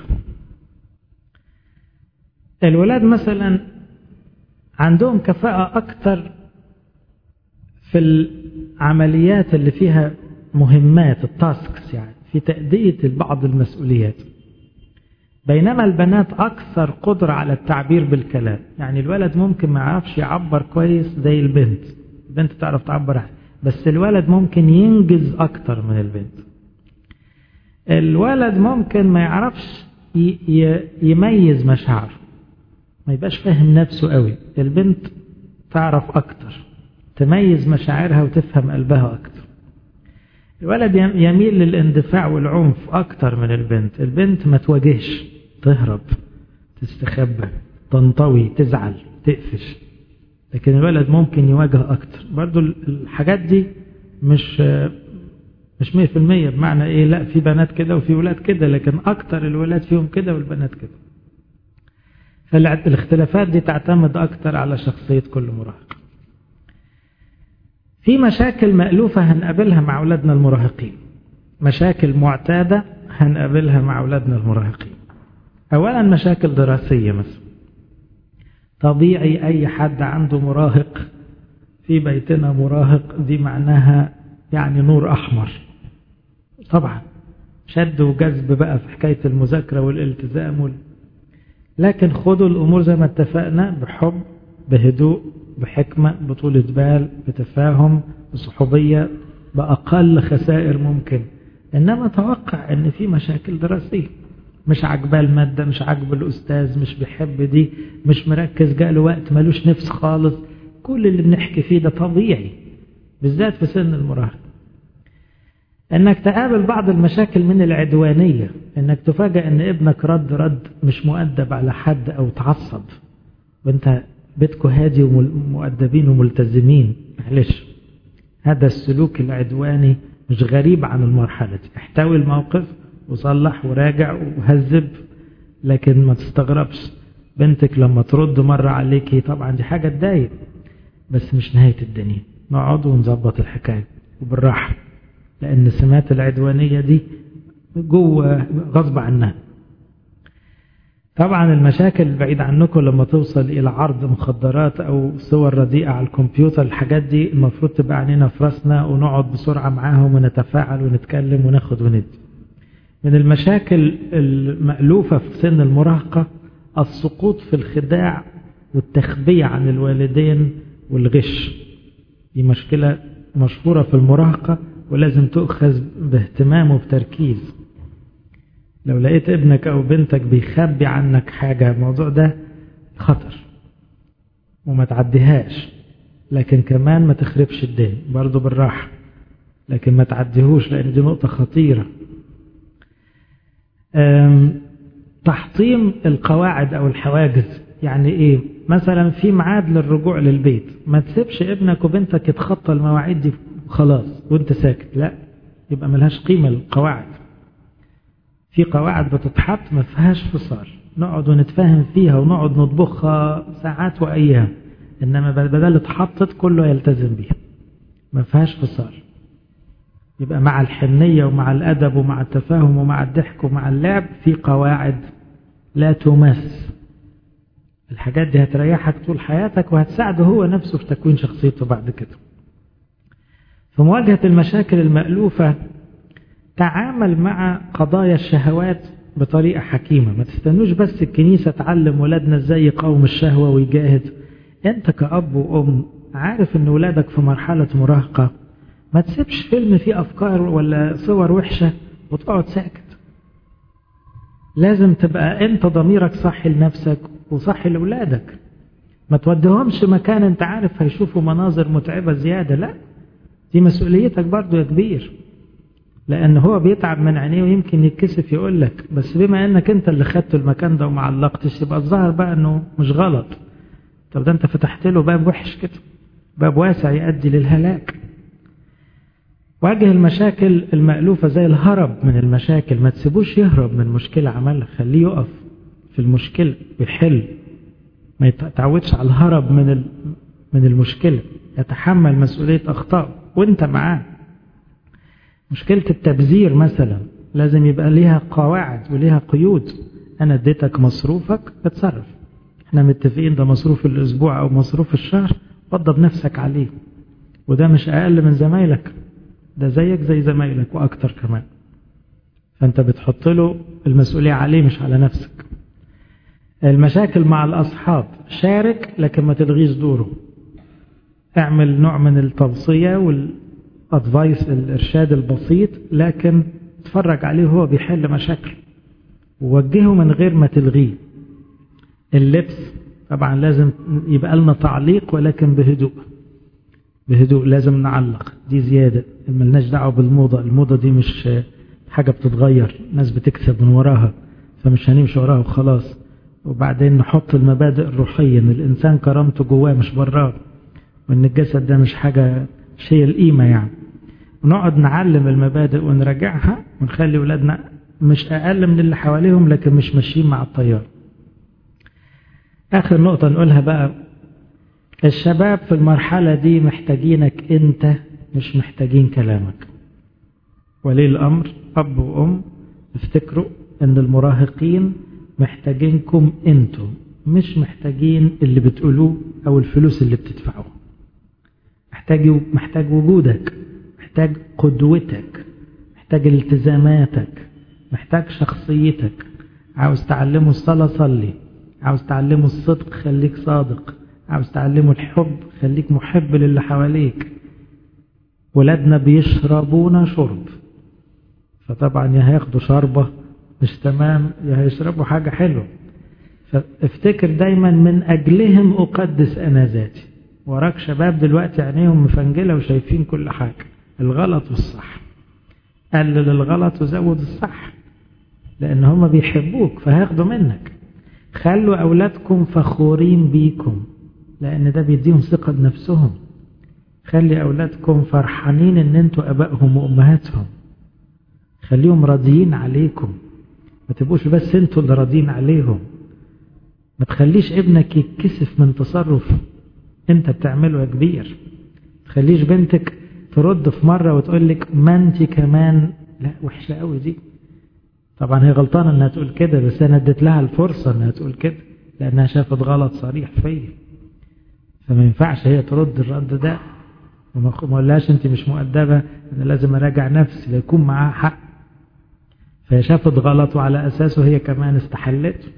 الولاد مثلا عندهم كفاءة أكثر في العمليات اللي فيها مهمات التاسكس يعني في تأدية بعض المسؤوليات بينما البنات أكثر قدرة على التعبير بالكلام يعني الولد ممكن ما يعرفش يعبر كويس زي البنت البنت تعرف تعبر بس الولد ممكن ينجز أكتر من البنت الولد ممكن ما يعرفش يميز مشاعره ما يبقاش فاهم نفسه قوي البنت تعرف أكتر تميز مشاعرها وتفهم قلبها أكتر الولد يميل للاندفاع والعنف أكتر من البنت البنت ما تواجهش تهرب تستخبى تنطوي تزعل تقفش لكن الولد ممكن يواجه أكتر برضو الحاجات دي مش مش 100% بمعنى ايه لا في بنات كده وفي ولاد كده لكن اكتر الولاد فيهم كده والبنات كده فالاختلافات دي تعتمد اكتر على شخصية كل مراهق في مشاكل مألوفة هنقابلها مع أولادنا المراهقين مشاكل معتادة هنقابلها مع أولادنا المراهقين أولا مشاكل دراسية مثلا طبيعي أي حد عنده مراهق في بيتنا مراهق دي معناها يعني نور أحمر طبعا شد وجذب بقى في حكاية المذاكرة والالتزام وال... لكن خدوا الأمور زي ما اتفقنا بحب بهدوء بحكمة بطولة بال بتفاهم بصحوبية بأقل خسائر ممكن إنما توقع إن في مشاكل دراسية مش عاجباه المادة مش عاجبه الأستاذ مش بيحب دي مش مركز جاله وقت ملوش نفس خالص كل اللي بنحكي فيه ده طبيعي بالذات في سن المراهقة انك تقابل بعض المشاكل من العدوانية انك تفاجأ ان ابنك رد رد مش مؤدب على حد او تعصب وانت بيتكو هادي ومؤدبين وملتزمين معلش هذا السلوك العدواني مش غريب عن المرحلة دي احتوي الموقف وصلح وراجع وهذب لكن ما تستغربش بنتك لما ترد مرة عليكي طبعا دي حاجة تضايق بس مش نهاية الدنيا نقعد ونظبط الحكاية وبالراحة لأن سمات العدوانية دي جوه غصب عنها طبعا المشاكل البعيد عنكم لما توصل إلى عرض مخدرات أو صور رديئة على الكمبيوتر الحاجات دي المفروض تبقى عنينا في راسنا ونقعد بسرعة معاهم ونتفاعل ونتكلم وناخد وندي من المشاكل المألوفة في سن المراهقة السقوط في الخداع والتخبية عن الوالدين والغش دي مشكلة مشهورة في المراهقة ولازم تؤخذ باهتمام وبتركيز لو لقيت ابنك أو بنتك بيخبي عنك حاجة الموضوع ده خطر وما تعديهاش لكن كمان ما تخربش الدين برضو بالراحة لكن ما تعديهوش لأن دي نقطة خطيرة تحطيم القواعد أو الحواجز يعني إيه مثلا في ميعاد للرجوع للبيت ما تسيبش ابنك وبنتك يتخطى المواعيد دي خلاص وانت ساكت لا يبقى ملهاش قيمة القواعد في قواعد بتتحط ما فيهاش فصال نقعد ونتفاهم فيها ونقعد نطبخها ساعات وأيام إنما بدل اتحطت كله يلتزم بيها ما فيهاش فصال يبقى مع الحنية ومع الأدب ومع التفاهم ومع الضحك ومع اللعب في قواعد لا تمس الحاجات دي هتريحك طول حياتك وهتساعده هو نفسه في تكوين شخصيته بعد كده في مواجهة المشاكل المألوفة تعامل مع قضايا الشهوات بطريقة حكيمة ما تستنوش بس الكنيسة تعلم ولادنا ازاي يقاوم الشهوة ويجاهد انت كأب وأم عارف ان ولادك في مرحلة مراهقة ما تسيبش فيلم فيه أفكار ولا صور وحشة وتقعد ساكت لازم تبقى انت ضميرك صحي لنفسك وصحي لأولادك ما توديهمش مكان انت عارف هيشوفوا مناظر متعبة زيادة لا دي مسؤوليتك برضو يا كبير لأن هو بيتعب من عينيه ويمكن يتكسف يقول لك بس بما أنك أنت اللي خدت المكان ده وما علقتش يبقى الظاهر بقى أنه مش غلط طب ده أنت فتحت له باب وحش كده باب واسع يؤدي للهلاك واجه المشاكل المألوفة زي الهرب من المشاكل ما تسيبوش يهرب من مشكلة عملها خليه يقف في المشكلة ويحل ما يتعودش على الهرب من من المشكلة يتحمل مسؤولية أخطاء وانت معاه مشكلة التبذير مثلا لازم يبقى ليها قواعد وليها قيود أنا اديتك مصروفك اتصرف احنا متفقين ده مصروف الأسبوع أو مصروف الشهر وضب نفسك عليه وده مش أقل من زمايلك ده زيك زي زمايلك وأكتر كمان فأنت بتحط له المسؤولية عليه مش على نفسك المشاكل مع الأصحاب شارك لكن ما تلغيش دوره اعمل نوع من التوصية والأدفايس الإرشاد البسيط لكن اتفرج عليه هو بيحل مشاكل ووجهه من غير ما تلغيه اللبس طبعا لازم يبقى لنا تعليق ولكن بهدوء بهدوء لازم نعلق دي زيادة ملناش دعوة بالموضة الموضة دي مش حاجة بتتغير ناس بتكسب من وراها فمش هنمشي وراها وخلاص وبعدين نحط المبادئ الروحية ان الانسان كرامته جواه مش براه وان الجسد ده مش حاجة شيء القيمة يعني ونقعد نعلم المبادئ ونراجعها ونخلي ولادنا مش اقل من اللي حواليهم لكن مش ماشيين مع التيار اخر نقطة نقولها بقى الشباب في المرحلة دي محتاجينك انت مش محتاجين كلامك ولي الامر اب وام افتكروا ان المراهقين محتاجينكم انتم مش محتاجين اللي بتقولوه او الفلوس اللي بتدفعوها محتاج محتاج وجودك محتاج قدوتك محتاج التزاماتك محتاج شخصيتك عاوز تعلمه الصلاة صلي عاوز تعلمه الصدق خليك صادق عاوز تعلمه الحب خليك محب للي حواليك ولادنا بيشربون شرب فطبعا يا هياخدوا شربة مش تمام يا هيشربوا حاجة حلوة فافتكر دايما من أجلهم أقدس أنا ذاتي وراك شباب دلوقتي عينيهم مفنجلة وشايفين كل حاجة الغلط والصح قلل الغلط وزود الصح لأن هم بيحبوك فهياخدوا منك خلوا أولادكم فخورين بيكم لأن ده بيديهم ثقة بنفسهم خلي أولادكم فرحانين إن أنتوا أبائهم وأمهاتهم خليهم راضيين عليكم ما تبقوش بس أنتوا اللي راضيين عليهم ما تخليش ابنك يتكسف من تصرف أنت بتعمله يا كبير تخليش بنتك ترد في مرة وتقول لك ما أنت كمان لا وحشة قوي دي طبعا هي غلطانة انها تقول كده بس انا اديت لها الفرصة انها تقول كده لانها شافت غلط صريح فيا فما ينفعش هي ترد الرد ده وما قولهاش انت مش مؤدبة انا لازم اراجع نفسي ليكون معاها حق فهي شافت غلط وعلى اساسه هي كمان استحلته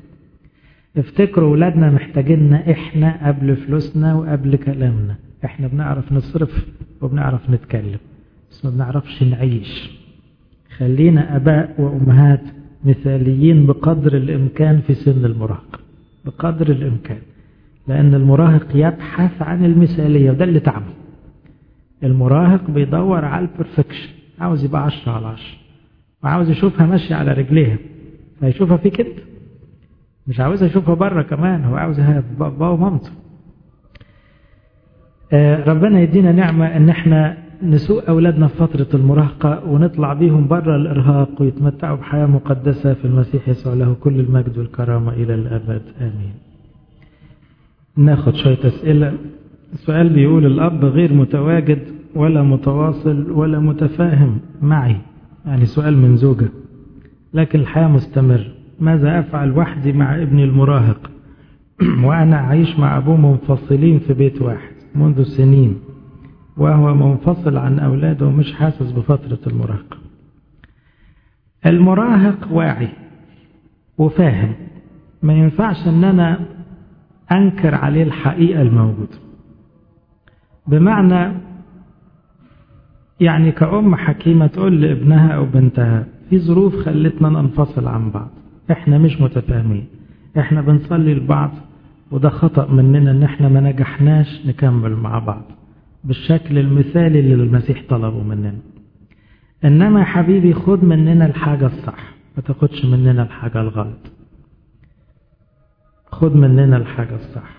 افتكروا ولادنا محتاجيننا احنا قبل فلوسنا وقبل كلامنا احنا بنعرف نصرف وبنعرف نتكلم بس ما بنعرفش نعيش خلينا أباء وأمهات مثاليين بقدر الإمكان في سن المراهقة بقدر الإمكان لأن المراهق يبحث عن المثالية وده اللي تعبه المراهق بيدور على البرفكشن عاوز يبقى عشرة على عشرة وعاوز يشوفها ماشية على رجليها فيشوفها فيك انت مش عاوز يشوفها بره كمان هو عاوزها بابا ومامته آه ربنا يدينا نعمة ان احنا نسوق أولادنا في فترة المراهقة ونطلع بيهم بره الإرهاق ويتمتعوا بحياة مقدسة في المسيح يسوع له كل المجد والكرامة إلى الأبد آمين ناخد شوية أسئلة السؤال بيقول الأب غير متواجد ولا متواصل ولا متفاهم معي يعني سؤال من زوجة لكن الحياة مستمر ماذا أفعل وحدي مع ابني المراهق وأنا أعيش مع أبوه منفصلين في بيت واحد منذ سنين وهو منفصل عن أولاده ومش حاسس بفترة المراهقة المراهق واعي وفاهم ما ينفعش ان انا انكر عليه الحقيقة الموجودة بمعنى يعني كأم حكيمة تقول لابنها أو بنتها في ظروف خلتنا ننفصل عن بعض احنا مش متفاهمين احنا بنصلي لبعض وده خطأ مننا ان احنا ما نجحناش نكمل مع بعض بالشكل المثالي اللي المسيح طلبه مننا انما يا حبيبي خد مننا الحاجة الصح ما تاخدش مننا الحاجة الغلط خد مننا الحاجة الصح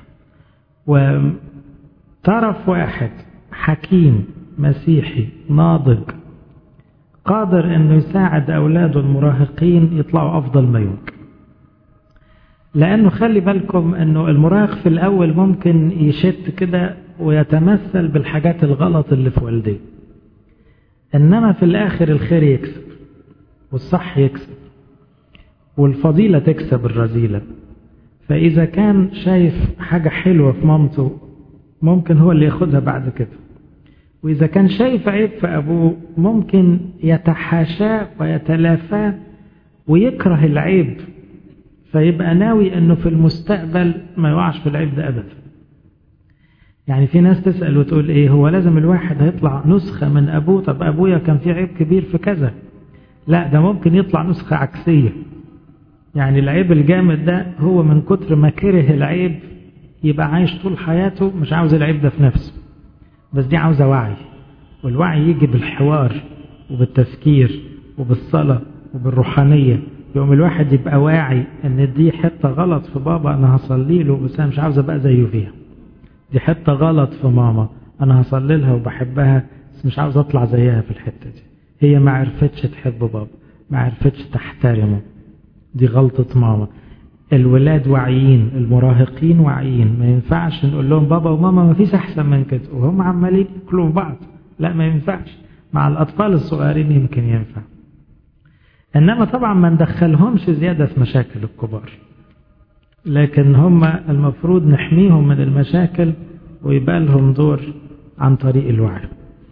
وطرف واحد حكيم مسيحي ناضج قادر انه يساعد اولاده المراهقين يطلعوا افضل ما يمكن لانه خلي بالكم انه المراهق في الاول ممكن يشت كده ويتمثل بالحاجات الغلط اللي في والديه انما في الاخر الخير يكسب والصح يكسب والفضيلة تكسب الرذيلة فاذا كان شايف حاجة حلوة في مامته ممكن هو اللي ياخدها بعد كده وإذا كان شايف عيب في أبوه ممكن يتحاشاه ويتلافاه ويكره العيب فيبقى ناوي أنه في المستقبل ما يقعش في العيب ده أبدا يعني في ناس تسأل وتقول إيه هو لازم الواحد هيطلع نسخة من أبوه طب أبويا كان في عيب كبير في كذا لا ده ممكن يطلع نسخة عكسية يعني العيب الجامد ده هو من كتر ما كره العيب يبقى عايش طول حياته مش عاوز العيب ده في نفسه بس دي عاوزة وعي والوعي يجي بالحوار وبالتفكير وبالصلاة وبالروحانية يوم الواحد يبقى واعي ان دي حتة غلط في بابا انا هصلي له بس انا مش عاوز ابقى زيه فيها دي حتة غلط في ماما انا هصلي لها وبحبها بس مش عاوز اطلع زيها في الحتة دي هي ما عرفتش تحب بابا ما عرفتش تحترمه دي غلطة ماما الولاد واعيين المراهقين واعيين ما ينفعش نقول لهم بابا وماما ما فيش احسن من كده وهم عمالين ياكلوا في بعض لا ما ينفعش مع الاطفال الصغيرين يمكن ينفع انما طبعا ما ندخلهمش زياده في مشاكل الكبار لكن هم المفروض نحميهم من المشاكل ويبقى لهم دور عن طريق الوعي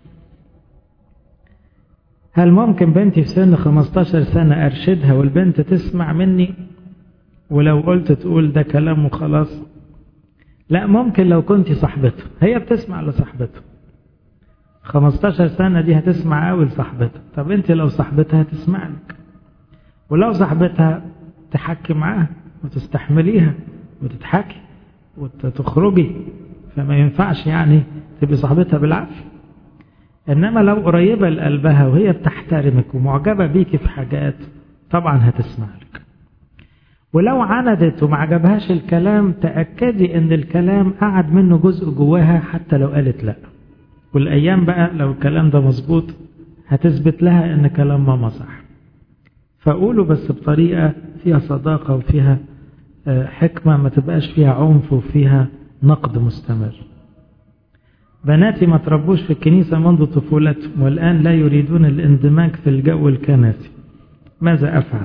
هل ممكن بنتي في سن 15 سنة أرشدها والبنت تسمع مني ولو قلت تقول ده كلام وخلاص لا ممكن لو كنت صاحبته هي بتسمع لصاحبته 15 سنة دي هتسمع قوي لصاحبتها طب انت لو صاحبتها تسمع لك ولو صاحبتها تحكي معاها وتستحمليها وتضحكي وتخرجي فما ينفعش يعني تبقي صاحبتها بالعافية انما لو قريبة لقلبها وهي بتحترمك ومعجبة بيكي في حاجات طبعا هتسمع لك ولو عندت وما عجبهاش الكلام تأكدي ان الكلام قعد منه جزء جواها حتى لو قالت لا والايام بقى لو الكلام ده مظبوط هتثبت لها ان كلام ماما صح فقولوا بس بطريقة فيها صداقة وفيها حكمة ما تبقاش فيها عنف وفيها نقد مستمر بناتي ما تربوش في الكنيسة منذ طفولتهم والآن لا يريدون الاندماج في الجو الكنسي ماذا أفعل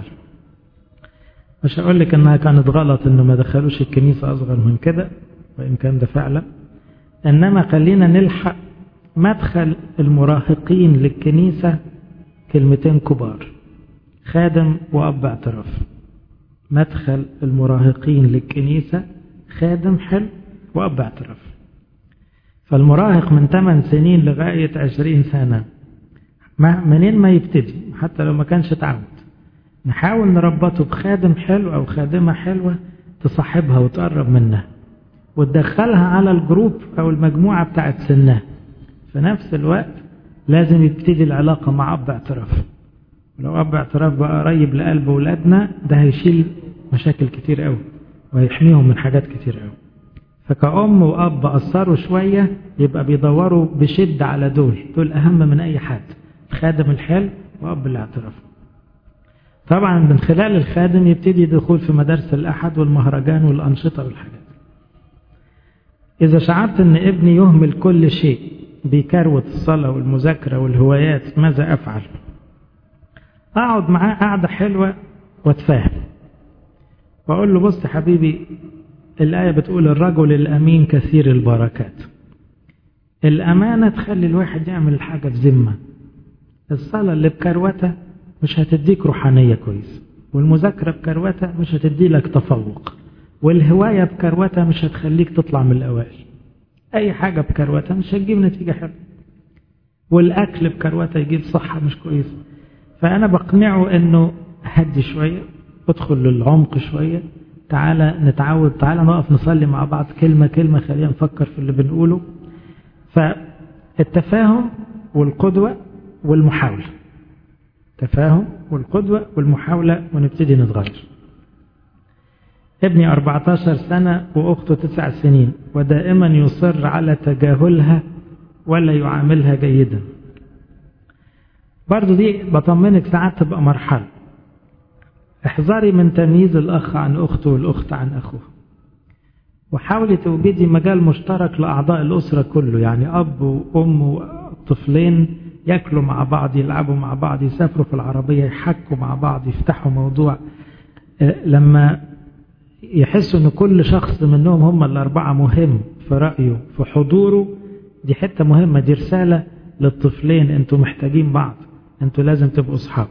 مش هقول لك انها كانت غلط انه ما دخلوش الكنيسة اصغر من كده وان كان ده فعلا انما خلينا نلحق مدخل المراهقين للكنيسة كلمتين كبار خادم وأب اعتراف مدخل المراهقين للكنيسة خادم حلو وأب اعتراف فالمراهق من 8 سنين لغاية 20 سنة ما منين ما يبتدي حتى لو ما كانش اتعود نحاول نربطه بخادم حلو أو خادمة حلوة تصاحبها وتقرب منها وتدخلها على الجروب أو المجموعة بتاعت سنها في نفس الوقت لازم يبتدي العلاقة مع أب اعتراف لو أب اعتراف بقى قريب لقلب ولادنا ده هيشيل مشاكل كتير قوي وهيحميهم من حاجات كتير قوي فكأم وأب أثروا شوية يبقى بيدوروا بشدة على دول دول أهم من أي حد خادم الحل وأب الاعتراف طبعا من خلال الخادم يبتدي دخول في مدارس الأحد والمهرجان والأنشطة والحاجات إذا شعرت أن ابني يهمل كل شيء بيكروت الصلاة والمذاكرة والهوايات ماذا أفعل أقعد معاه قعدة حلوة واتفاهم وأقول له بص حبيبي الآية بتقول الرجل الأمين كثير البركات الأمانة تخلي الواحد يعمل الحاجة بذمة الصلاة اللي بكروتة مش هتديك روحانية كويس والمذاكرة بكروتة مش هتدي لك تفوق والهواية بكروتة مش هتخليك تطلع من الأوائل أي حاجة بكروتة مش هتجيب نتيجة حلوة والأكل بكروتة يجيب صحة مش كويسة فأنا بقنعه أنه هدي شوية ادخل للعمق شوية تعالى نتعود تعالى نقف نصلي مع بعض كلمة كلمة خلينا نفكر في اللي بنقوله فالتفاهم والقدوة والمحاولة تفاهم والقدوة والمحاولة ونبتدي نتغير ابني 14 سنة وأخته 9 سنين ودائما يصر على تجاهلها ولا يعاملها جيدا برضو دي بطمنك ساعات تبقى مرحلة احذري من تمييز الأخ عن أخته والأخت عن أخوه وحاولي توجدي مجال مشترك لأعضاء الأسرة كله يعني أب وأم وطفلين ياكلوا مع بعض يلعبوا مع بعض يسافروا في العربية يحكوا مع بعض يفتحوا موضوع لما يحسوا ان كل شخص منهم هم الأربعة مهم في رأيه في حضوره دي حتة مهمة دي رسالة للطفلين انتوا محتاجين بعض انتوا لازم تبقوا اصحاب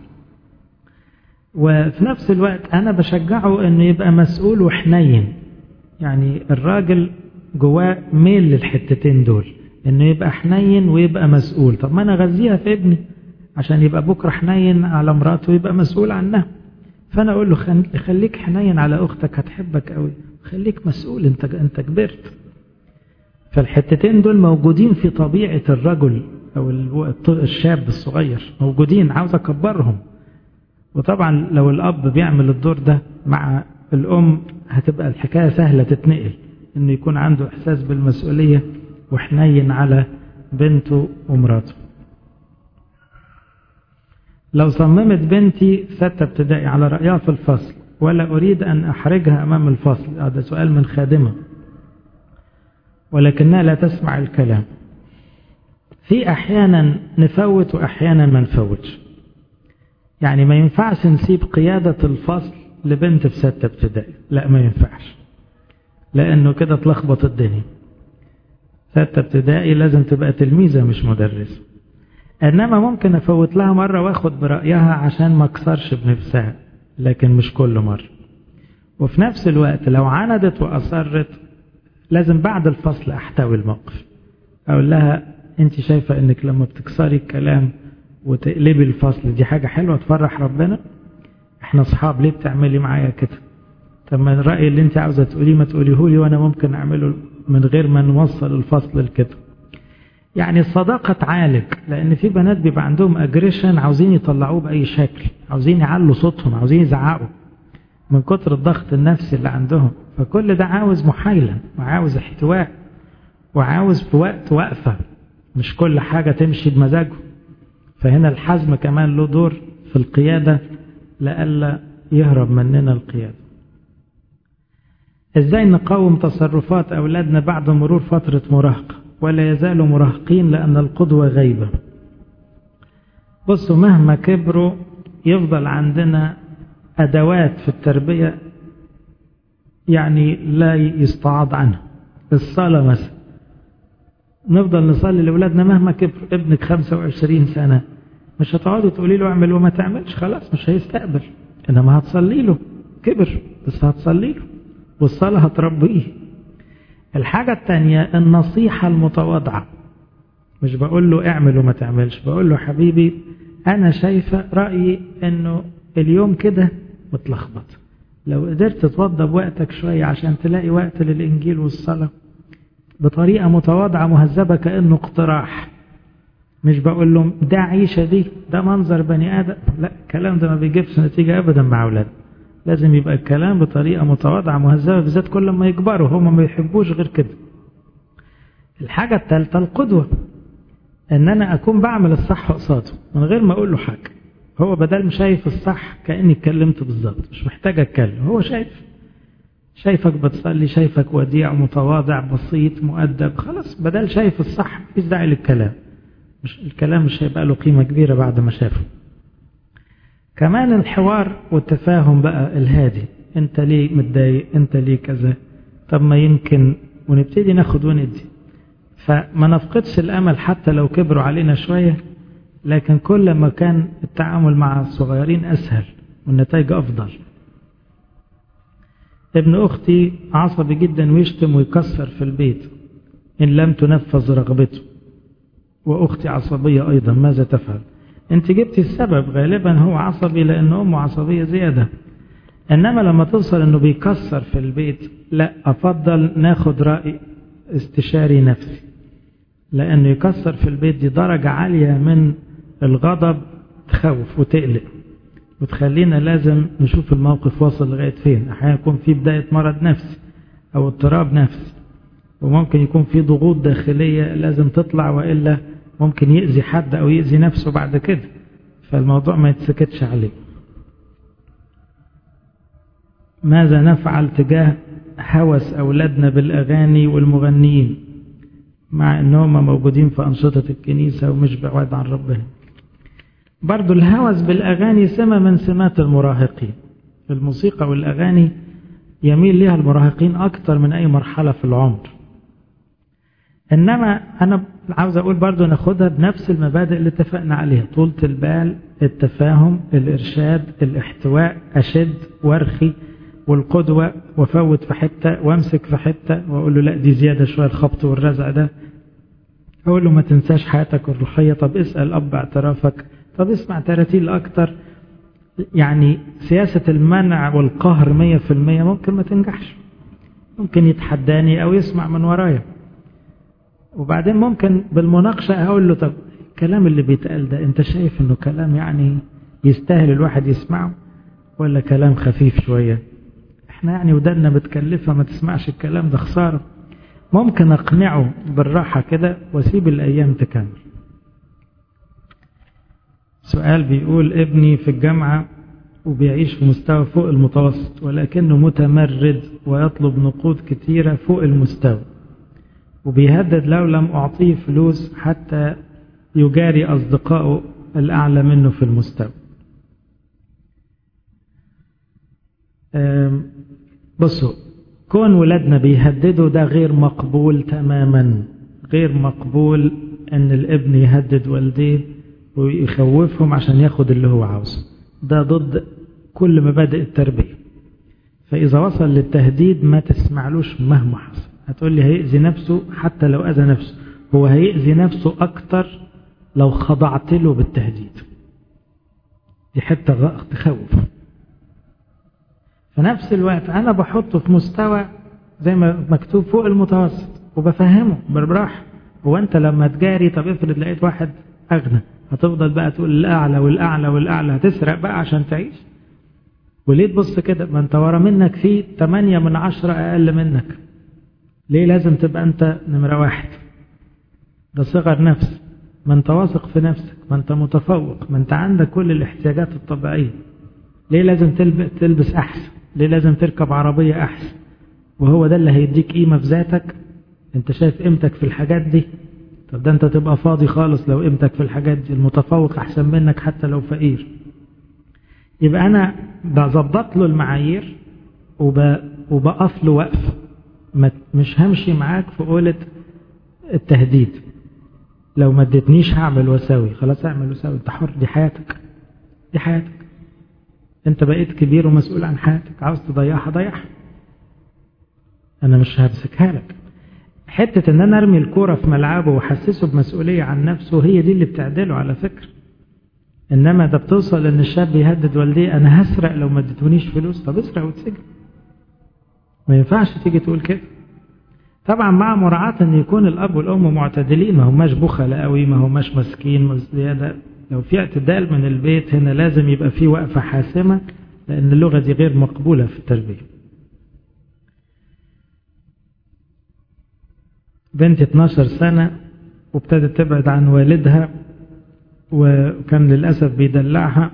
وفي نفس الوقت انا بشجعه انه يبقى مسؤول وحنين يعني الراجل جواه ميل للحتتين دول انه يبقى حنين ويبقى مسؤول طب ما انا اغذيها في ابني عشان يبقى بكره حنين على مراته ويبقى مسؤول عنها فانا اقول له خليك حنين على اختك هتحبك قوي خليك مسؤول انت انت كبرت فالحتتين دول موجودين في طبيعة الرجل أو الشاب الصغير موجودين عاوز أكبرهم وطبعا لو الأب بيعمل الدور ده مع الأم هتبقى الحكاية سهلة تتنقل إنه يكون عنده إحساس بالمسؤولية وحنين على بنته ومراته لو صممت بنتي ستة ابتدائي على رأيها في الفصل ولا أريد أن أحرجها أمام الفصل هذا سؤال من خادمة ولكنها لا تسمع الكلام في أحيانا نفوت وأحيانا ما نفوتش يعني ما ينفعش نسيب قيادة الفصل لبنت في ستة ابتدائي لا ما ينفعش لأنه كده تلخبط الدنيا ستة ابتدائي لازم تبقى تلميذة مش مدرسة إنما ممكن أفوت لها مرة وأخد برأيها عشان ما أكسرش بنفسها لكن مش كل مرة وفي نفس الوقت لو عندت وأصرت لازم بعد الفصل أحتوي الموقف أقول لها أنت شايفة أنك لما بتكسري الكلام وتقلبي الفصل دي حاجة حلوة تفرح ربنا احنا اصحاب ليه بتعملي معايا كده طب ما الرأي اللي انت عاوزة تقوليه ما تقوليه لي وانا ممكن اعمله من غير ما نوصل الفصل لكده يعني الصداقة تعالج لان في بنات بيبقى عندهم اجريشن عاوزين يطلعوه بأي شكل عاوزين يعلوا صوتهم عاوزين يزعقوا من كتر الضغط النفسي اللي عندهم فكل ده عاوز محايلة وعاوز احتواء وعاوز في وقت وقفة مش كل حاجة تمشي بمزاجه فهنا الحزم كمان له دور في القيادة لألا يهرب مننا القيادة ازاي نقاوم تصرفات أولادنا بعد مرور فترة مراهقة ولا يزالوا مراهقين لأن القدوة غيبة بصوا مهما كبروا يفضل عندنا أدوات في التربية يعني لا يستعاض عنها الصلاة مثلا نفضل نصلي لأولادنا مهما كبر ابنك 25 سنة مش هتقعدي تقولي له اعمل وما تعملش خلاص مش هيستقبل انما هتصلي له كبر بس هتصلي له والصلاة هتربيه الحاجة الثانية النصيحة المتواضعة مش بقول له اعمل وما تعملش بقول له حبيبي انا شايفة رأيي انه اليوم كده متلخبط لو قدرت توضى بوقتك شوية عشان تلاقي وقت للإنجيل والصلاة بطريقة متواضعة مهذبة كأنه اقتراح مش بقول لهم ده عيشة دي ده منظر بني آدم لا الكلام ده ما بيجيبش نتيجة أبدا مع أولاد لازم يبقى الكلام بطريقة متواضعة مهذبة بالذات كل ما يكبروا هم ما يحبوش غير كده الحاجة الثالثة القدوة ان انا اكون بعمل الصح قصاده من غير ما اقول له حاجة هو بدل ما شايف الصح كأني اتكلمت بالظبط مش محتاج اتكلم هو شايف شايفك بتصلي شايفك وديع متواضع بسيط مؤدب خلاص بدل شايف الصح مفيش داعي للكلام مش الكلام مش هيبقى له قيمة كبيرة بعد ما شافه كمان الحوار والتفاهم بقى الهادي انت ليه متضايق انت ليه كذا طب ما يمكن ونبتدي ناخد وندي فما نفقدش الامل حتى لو كبروا علينا شوية لكن كل ما كان التعامل مع الصغيرين اسهل والنتائج افضل ابن اختي عصبي جدا ويشتم ويكسر في البيت ان لم تنفذ رغبته واختي عصبية ايضا ماذا تفعل انت جبتي السبب غالبا هو عصبي لان امه عصبية زيادة انما لما توصل انه بيكسر في البيت لا افضل ناخد رأي استشاري نفسي لانه يكسر في البيت دي درجة عالية من الغضب تخوف وتقلق وتخلينا لازم نشوف الموقف واصل لغاية فين احيانا يكون في بداية مرض نفسي او اضطراب نفسي وممكن يكون في ضغوط داخلية لازم تطلع وإلا ممكن يأذي حد أو يأذي نفسه بعد كده فالموضوع ما يتسكتش عليه ماذا نفعل تجاه هوس أولادنا بالأغاني والمغنيين مع أنهم موجودين في أنشطة الكنيسة ومش بعاد عن ربنا برضو الهوس بالأغاني سمة من سمات المراهقين الموسيقى والأغاني يميل لها المراهقين أكثر من أي مرحلة في العمر إنما أنا عاوز أقول برضو ناخدها بنفس المبادئ اللي اتفقنا عليها طولة البال التفاهم الإرشاد الاحتواء أشد وارخي والقدوة وفوت في حتة وامسك في حتة وأقول له لا دي زيادة شوية الخبط والرزع ده أقول له ما تنساش حياتك الروحية طب اسأل أب اعترافك طب اسمع تراتيل أكتر يعني سياسة المنع والقهر مية في المية ممكن ما تنجحش ممكن يتحداني أو يسمع من ورايا وبعدين ممكن بالمناقشة أقول له طب الكلام اللي بيتقال ده أنت شايف إنه كلام يعني يستاهل الواحد يسمعه ولا كلام خفيف شوية احنا يعني ودنا متكلفة ما تسمعش الكلام ده خسارة ممكن أقنعه بالراحة كده واسيب الأيام تكمل سؤال بيقول ابني في الجامعة وبيعيش في مستوى فوق المتوسط ولكنه متمرد ويطلب نقود كتيرة فوق المستوى وبيهدد لو لم أعطيه فلوس حتى يجاري أصدقائه الأعلى منه في المستوى بصوا كون ولادنا بيهددوا ده غير مقبول تماما غير مقبول ان الابن يهدد والديه ويخوفهم عشان ياخد اللي هو عاوزه ده ضد كل مبادئ التربية فإذا وصل للتهديد ما تسمعلوش مهما حصل هتقول لي هيأذي نفسه حتى لو أذى نفسه هو هيأذي نفسه أكتر لو خضعت له بالتهديد دي حتة تخوف في نفس الوقت أنا بحطه في مستوى زي ما مكتوب فوق المتوسط وبفهمه بالراحة هو أنت لما تجاري طب افرض لقيت واحد أغنى هتفضل بقى تقول الأعلى والأعلى والأعلى هتسرق بقى عشان تعيش وليه تبص كده ما انت ورا منك في 8 من عشرة أقل منك ليه لازم تبقى أنت نمرة واحد ده صغر نفس ما انت واثق في نفسك ما انت متفوق ما انت عندك كل الاحتياجات الطبيعية ليه لازم تلبس أحسن ليه لازم تركب عربية أحسن وهو ده اللي هيديك قيمة في ذاتك انت شايف قيمتك في الحاجات دي طب ده انت تبقى فاضي خالص لو قيمتك في الحاجات دي المتفوق احسن منك حتى لو فقير يبقى انا بظبط له المعايير وب... وبقف له وقف مش همشي معاك في قولة التهديد لو ما اديتنيش هعمل واسوي خلاص اعمل واسوي انت حر دي حياتك دي حياتك انت بقيت كبير ومسؤول عن حياتك عاوز تضيعها ضيعها انا مش همسكها لك حتة ان انا ارمي الكورة في ملعبه واحسسه بمسؤولية عن نفسه هي دي اللي بتعدله على فكرة انما ده بتوصل ان الشاب يهدد والديه انا هسرق لو ما اديتونيش فلوس طب اسرق وتسجن ما ينفعش تيجي تقول كده طبعا مع مراعاة ان يكون الاب والام معتدلين ما هماش بخل قوي ما هماش مسكين زيادة لو في اعتدال من البيت هنا لازم يبقى في وقفة حاسمة لان اللغة دي غير مقبولة في التربية بنت 12 سنة وابتدت تبعد عن والدها وكان للأسف بيدلعها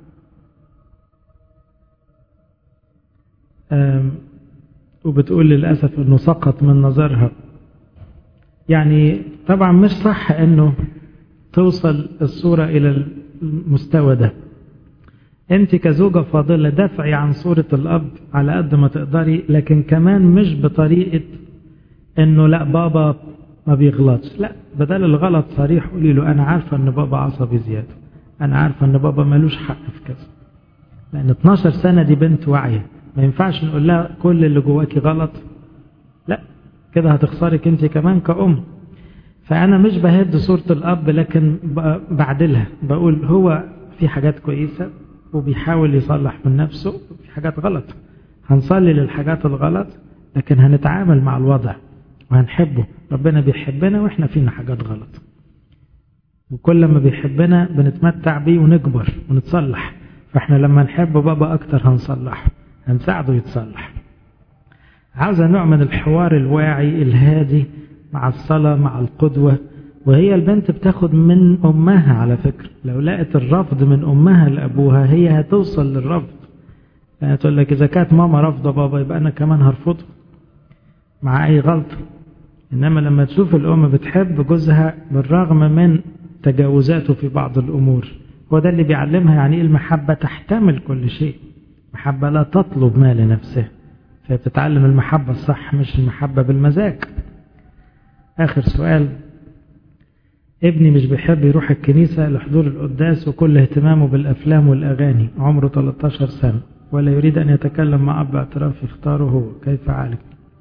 وبتقول للأسف أنه سقط من نظرها يعني طبعا مش صح أنه توصل الصورة إلى المستوى ده أنت كزوجة فاضلة دافعي عن صورة الأب على قد ما تقدري لكن كمان مش بطريقة أنه لا بابا ما بيغلطش لا بدل الغلط صريح قولي له أنا عارفة أن بابا عصبي زيادة أنا عارفة أن بابا ملوش حق في كذا لأن 12 سنة دي بنت واعية ما ينفعش نقول لها كل اللي جواكي غلط لا كده هتخسرك انت كمان كأم فأنا مش بهد صورة الأب لكن بعدلها بقول هو في حاجات كويسة وبيحاول يصلح من نفسه في حاجات غلط هنصلي للحاجات الغلط لكن هنتعامل مع الوضع وهنحبه ربنا بيحبنا واحنا فينا حاجات غلط وكل ما بيحبنا بنتمتع بيه ونكبر ونتصلح فاحنا لما نحب بابا اكتر هنصلحه هنساعده يتصلح عاوزة نوع من الحوار الواعي الهادي مع الصلاة مع القدوة وهي البنت بتاخد من أمها على فكرة لو لقت الرفض من أمها لأبوها هي هتوصل للرفض يعني تقول لك إذا كانت ماما رافضة بابا يبقى أنا كمان هرفضه مع أي غلطة إنما لما تشوف الأم بتحب جوزها بالرغم من تجاوزاته في بعض الأمور هو ده اللي بيعلمها يعني المحبة تحتمل كل شيء محبة لا تطلب ما لنفسها فبتتعلم المحبة الصح مش المحبة بالمزاج آخر سؤال ابني مش بيحب يروح الكنيسة لحضور القداس وكل اهتمامه بالأفلام والأغاني عمره 13 سنة ولا يريد أن يتكلم مع أب اعتراف يختاره هو كيف عالج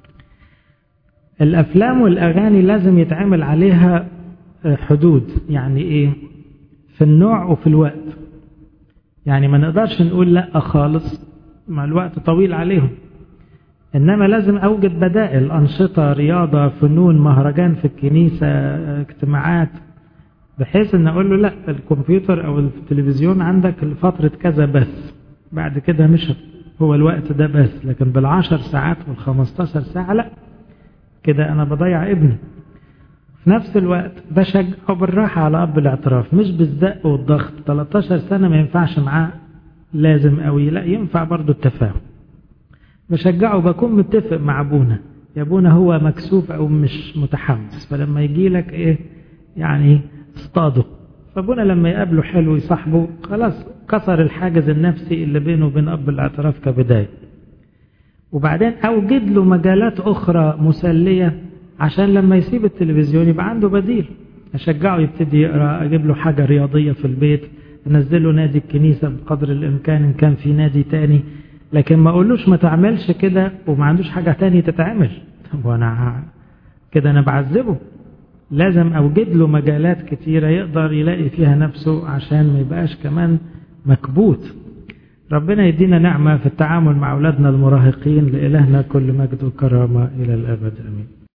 الأفلام والأغاني لازم يتعمل عليها حدود يعني إيه في النوع وفي الوقت يعني ما نقدرش نقول لا خالص ما الوقت طويل عليهم إنما لازم أوجد بدائل أنشطة رياضة فنون مهرجان في الكنيسة اجتماعات بحيث ان اقول له لا الكمبيوتر او التلفزيون عندك لفترة كذا بس بعد كده مش هو الوقت ده بس لكن بالعشر ساعات والخمستاشر ساعة لا كده انا بضيع ابني في نفس الوقت بشجعه بالراحة على اب الاعتراف مش بالزق والضغط 13 سنة ما ينفعش معاه لازم قوي لا ينفع برضو التفاهم بشجعه بكون متفق مع ابونا يا ابونا هو مكسوف او مش متحمس فلما يجي لك ايه يعني اصطاده فابونا لما يقابله حلو يصاحبه خلاص كسر الحاجز النفسي اللي بينه وبين اب الاعتراف كبدايه وبعدين اوجد له مجالات اخرى مسليه عشان لما يسيب التلفزيون يبقى عنده بديل اشجعه يبتدي يقرا اجيب له حاجه رياضيه في البيت انزله نادي الكنيسه بقدر الامكان ان كان في نادي تاني لكن ما اقولوش ما تعملش كده وما عندوش حاجه تانية تتعمل طب وانا كده انا بعذبه لازم أوجد له مجالات كتيرة يقدر يلاقي فيها نفسه عشان ما يبقاش كمان مكبوت ربنا يدينا نعمة في التعامل مع أولادنا المراهقين لإلهنا كل مجد وكرامة إلى الأبد أمين